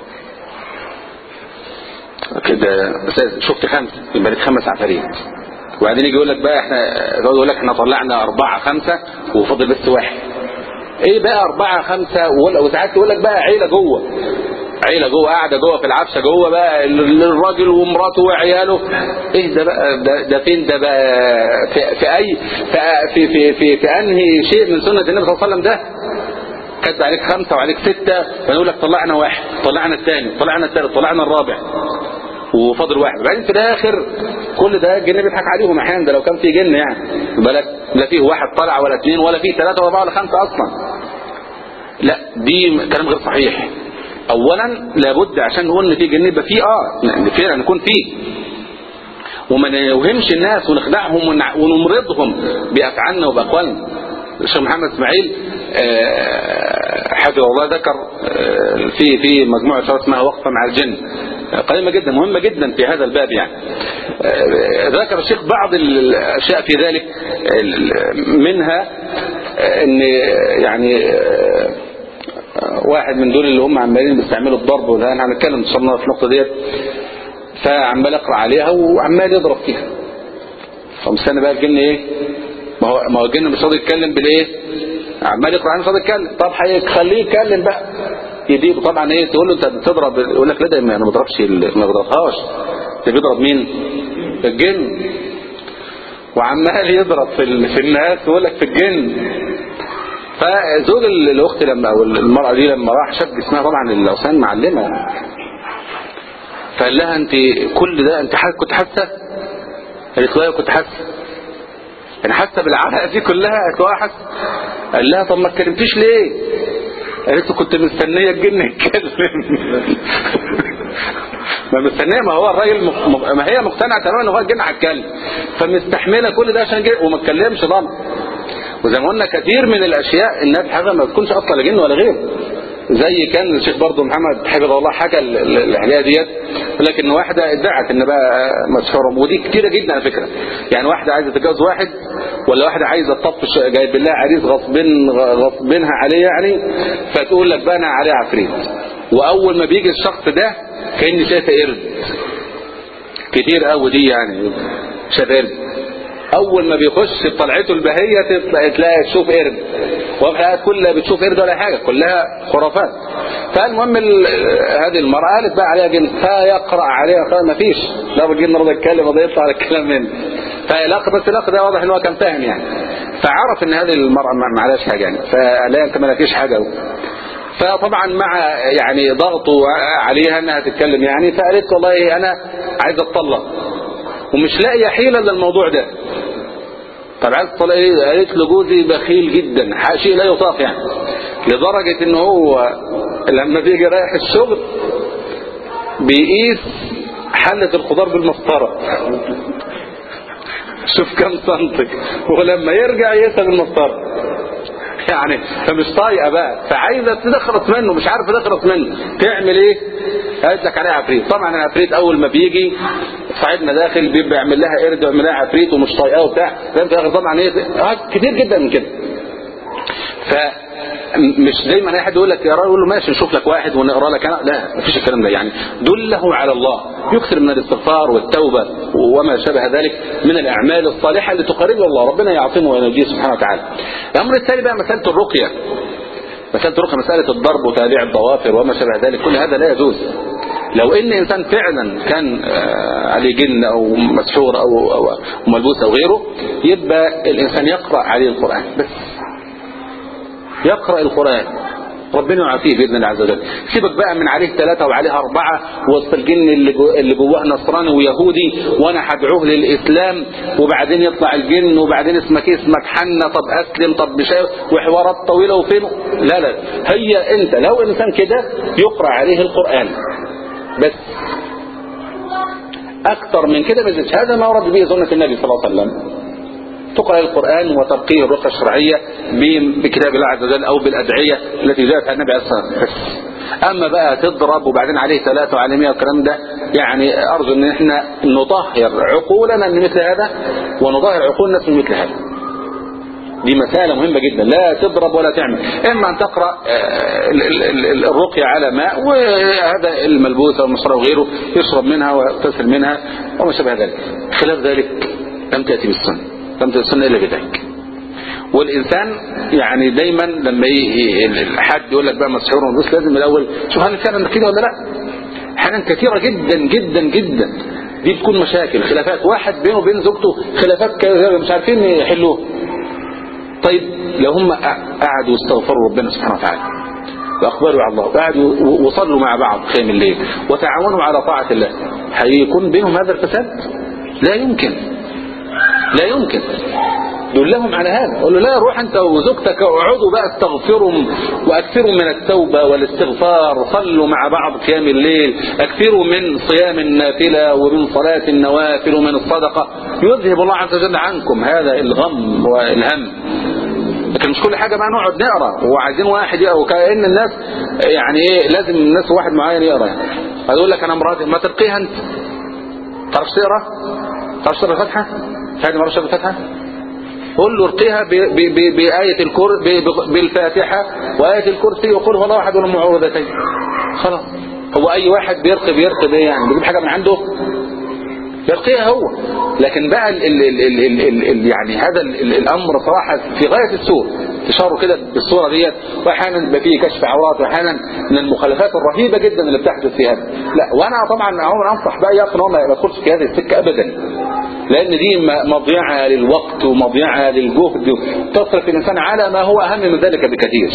كده شفت خمسه يبقى عليك خمس عفاريت وبعدين يجي يقول لك بقى احنا يقول لك احنا طلعنا اربعه خمسه وفاضل بس واحد ايه بقى اربعه خمسه وساعات يقول لك بقى عيله جوه عيله جوه قاعده جوه في العفشه جوه بقى الراجل ومراته وعياله ايه ده بقى ده, ده فين ده بقى في, في اي في في في, في انهي شيء من سنه النبي صلى الله عليه وسلم ده كاتب عليك خمسه وعليك سته فنقول لك طلعنا واحد طلعنا الثاني طلعنا الثالث طلعنا الرابع وفاضل واحد وبعدين في الاخر كل ده الجن بيضحك عليهم احيانا ده لو كان في جن يعني بالك لا فيه واحد طلع ولا اثنين ولا فيه ثلاثه ولا اربعه ولا خمسه اصلا لا دي كلام غير صحيح اولا لابد عشان نقول ان في جن يبقى فيه اه فعلا نكون فيه وما نوهمش الناس ونخدعهم ونمرضهم بافعالنا وباقوالنا الشيخ محمد اسماعيل حفظه الله ذكر في في مجموعه شرط اسمها وقفه مع الجن قيمه جدا مهمه جدا في هذا الباب يعني ذكر الشيخ بعض الاشياء في ذلك منها ان يعني واحد من دول اللي هم عمالين بيستعملوا الضرب وده انا هنتكلم ان شاء الله في النقطه ديت فعمال اقرا عليها وعمال يضرب فيها فمستنى بقى الجن ايه ما هو ما هو الجن مش راضي يتكلم بالايه عمال يقرا عنه مش راضي يتكلم طب هيخليه يتكلم بقى يديله طبعا ايه تقول له انت بتضرب يقول لك لا ده انا ما بضربش ما بضربهاش ده بيضرب مين الجن وعمال يضرب في في الناس ويقول لك في الجن فزوج الاخت لما او المراه دي لما راح شاب اسمها طبعا الاوثان معلمه فقال لها انت كل ده انت كنت حاسه قالت له كنت حاسه يعني حتى بالعلقه دي كلها واحد قال لها طب ما اتكلمتيش ليه قالت له كنت مستنيه الجن يتكلم ما مستنيه ما هو الراجل مق... مق- ما هي مقتنعه تماما ان هو الجن هيتكلم فمستحمله كل ده عشان الجن وما اتكلمش طبعا وزي ما قلنا كثير من الاشياء الناس حاجه ما تكونش اصلا لا جن ولا غيره زي كان الشيخ برضه محمد حفظه الله حكى ال- ال- الحكايه ديت لكن واحده ادعت ان بقى مسحوره ودي كتيره جدا على فكره يعني واحده عايزه تتجوز واحد ولا واحده عايزه تطفش جايب لها عريس غصبين غصبينها عليه يعني فتقول لك بقى انا عليه عفريت واول ما بيجي الشخص ده كاني شايفه قرد كتير قوي دي يعني شايفه قرد اول ما بيخش بطلعته البهيه تطلع تلاقي تشوف قرد وفي كلها بتشوف قرد ولا حاجه كلها خرافات فالمهم ال- هذه المراه قالت بقى عليها جن فيقرا عليها قال ما فيش لا الجن رضى يتكلم وده يطلع على الكلام منه فالاخ بس الاخ ده واضح ان هو كان فاهم يعني فعرف ان هذه المراه ما ما عليهاش حاجه يعني فقال لها انت ما لكيش حاجه فطبعا مع يعني ضغطه عليها انها تتكلم يعني فقالت والله انا عايزه اتطلق ومش لاقيه حيله للموضوع ده طب عايز تطلق ايه قالت له جوزي بخيل جدا شيء لا يطاق يعني لدرجه ان هو لما بيجي رايح الشغل بيقيس حلة الخضار بالمسطرة شوف كم سنتي ولما يرجع يقيسها بالمسطرة يعني فمش طايقه بقى فعايزه تخلص منه مش عارفه تخلص منه تعمل ايه قالت لك عليه عفريت طبعا العفريت اول ما بيجي صاحبنا داخل بيبقى يعمل لها قرد ويعمل لها عفريت ومش طايقاه وبتاع فاهم في الاخر طبعا ايه آه كتير جدا من كده ف مش زي ما اي حد يقول لك يا يقول له ماشي نشوف لك واحد ونقرا لك انا لا مفيش الكلام ده يعني دله على الله يكثر من الاستغفار والتوبه وما شابه ذلك من الاعمال الصالحه اللي تقرب الله ربنا يعصمه وينجيه سبحانه وتعالى الامر الثاني بقى مساله الرقيه مساله الرقيه مساله الضرب وتابيع الضوافر وما شابه ذلك كل هذا لا يجوز لو ان انسان فعلا كان عليه جن او مسحور او او ملبوس او غيره يبقى الانسان يقرا عليه القران بس يقرأ القرآن ربنا يعافيه بإذن الله عز وجل سيبك بقى من عليه ثلاثة وعليه أربعة وسط الجن اللي, جو اللي جواه نصراني ويهودي وأنا هدعوه للإسلام وبعدين يطلع الجن وبعدين اسمك إيه اسمك حنة طب أسلم طب مش وحوارات طويلة وفين لا لا هي أنت لو إنسان كده يقرأ عليه القرآن بس أكثر من كده ما يزيدش هذا ما ورد به سنة النبي صلى الله عليه وسلم تقرأ القرآن وترقيه الرقى الشرعية بكتاب الله عز وجل أو بالأدعية التي جاءت عن النبي عليه الصلاة والسلام بس أما بقى تضرب وبعدين عليه ثلاثة وعليه مئة والكلام ده يعني أرجو أن احنا نطهر عقولنا من مثل هذا ونطهر عقول الناس من مثل هذا دي مسألة مهمة جدا لا تضرب ولا تعمل إما أن تقرأ الرقية على ماء وهذا الملبوس أو المصرى وغيره يشرب منها ويغتسل منها وما شابه ذلك خلاف ذلك لم تأتي بالسنة لم تسن إلا بذلك والإنسان يعني دايما لما حد يقول لك بقى مسحور ونص لازم الأول شوف هل فعلا كده ولا لا أحيانا كثيرة جدا جدا جدا دي بتكون مشاكل خلافات واحد بينه وبين زوجته خلافات مش عارفين يحلوها طيب لو هم قعدوا واستغفروا ربنا سبحانه وتعالى واقبلوا على الله وقعدوا وصلوا مع بعض خيم الليل وتعاونوا على طاعة الله هيكون بينهم هذا الفساد لا يمكن لا يمكن دلهم على هذا قول له لا روح انت وزوجتك اقعدوا بقى استغفروا واكثروا من التوبة والاستغفار صلوا مع بعض قيام الليل اكثروا من صيام النافلة ومن صلاة النوافل ومن الصدقة يذهب الله عز وجل عنكم هذا الغم والهم لكن مش كل حاجة بقى نقعد نقرا وعايزين واحد يقرا وكأن الناس يعني ايه لازم الناس واحد معين يقرا يعني هيقول لك انا مراتي ما ترقيها انت تعرفش تقرا تعرفش تقرا الفاتحه هذه مرة شاف الفاتحة قل له ارقيها بآية الكر بالفاتحة وآية الكرسي وقل هو الله واحد ولا معوذتين خلاص هو أي واحد بيرقي بيرقي ده يعني بيجيب حاجة من عنده يرقيها هو لكن بقى ال ال ال ال ال ال يعني هذا ال ال الأمر صراحة في غاية السوء تشاروا كده بالصورة ديت وأحيانا يبقى فيه كشف عورات وأحيانا من المخالفات الرهيبة جدا اللي بتحدث في هذا لا وأنا طبعا عمر أنصح بقى يقن هو ما يدخلش في هذه السكة أبدا لأن دي مضيعة للوقت ومضيعة للجهد تصرف الإنسان على ما هو أهم من ذلك بكثير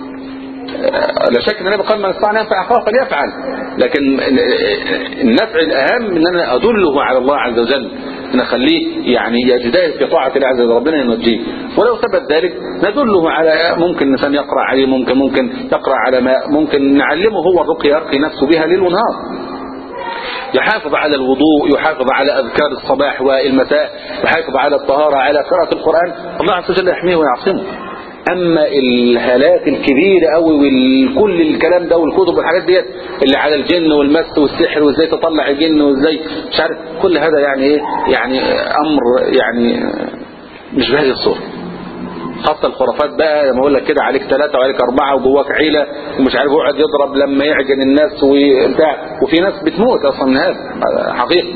لا شك ان النبي قال من استطاع ان ينفع اخاه فليفعل لكن النفع الاهم ان انا ادله على الله عز وجل نخليه يعني يجتهد في طاعة الله عز وجل ربنا ينجيه ولو ثبت ذلك ندله على ممكن الإنسان يقرأ عليه ممكن ممكن يقرأ على ما ممكن نعلمه هو الرقية يرقي نفسه بها ليل ونهار يحافظ على الوضوء يحافظ على أذكار الصباح والمساء يحافظ على الطهارة على قراءة القرآن الله عز وجل يحميه ويعصمه أما الهالات الكبيرة قوي وكل الكلام ده والكتب والحاجات ديت اللي على الجن والمس والسحر وازاي تطلع الجن وازاي مش عارف كل هذا يعني ايه يعني أمر يعني مش بهذه الصورة خاصة الخرافات بقى لما اقول لك كده عليك ثلاثة وعليك أربعة وجواك عيلة ومش عارف يقعد يضرب لما يعجن الناس وبتاع وفي ناس بتموت أصلا من هذا حقيقة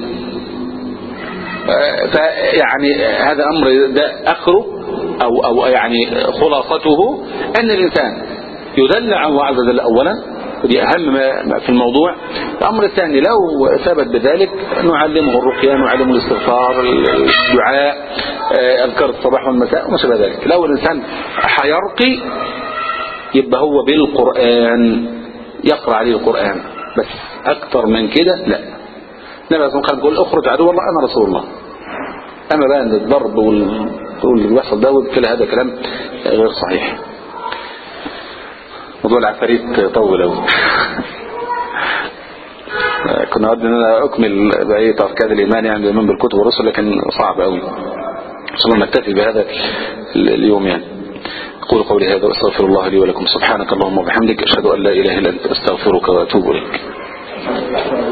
فيعني هذا أمر ده آخره أو, أو يعني خلاصته أن الإنسان يدلع الله عز وجل أولا ودي أهم ما في الموضوع الأمر الثاني لو ثبت بذلك نعلمه الرقية نعلمه الاستغفار الدعاء أذكار الصباح والمساء وما شابه ذلك لو الإنسان حيرقي يبقى هو بالقرآن يقرأ عليه القرآن بس أكثر من كده لا النبي صلى الله عليه وسلم قال اخرج عدو الله أنا رسول الله أما بقى الضرب واللي بيحصل ده كل هذا كلام غير صحيح موضوع العفاريت طول قوي كنا أود أن أنا أكمل بقية أركان الإيمان يعني الإيمان بالكتب والرسل لكن صعب قوي إن شاء الله نكتفي بهذا اليوم يعني أقول قولي هذا وأستغفر الله لي ولكم سبحانك اللهم وبحمدك أشهد أن لا إله إلا أنت أستغفرك وأتوب إليك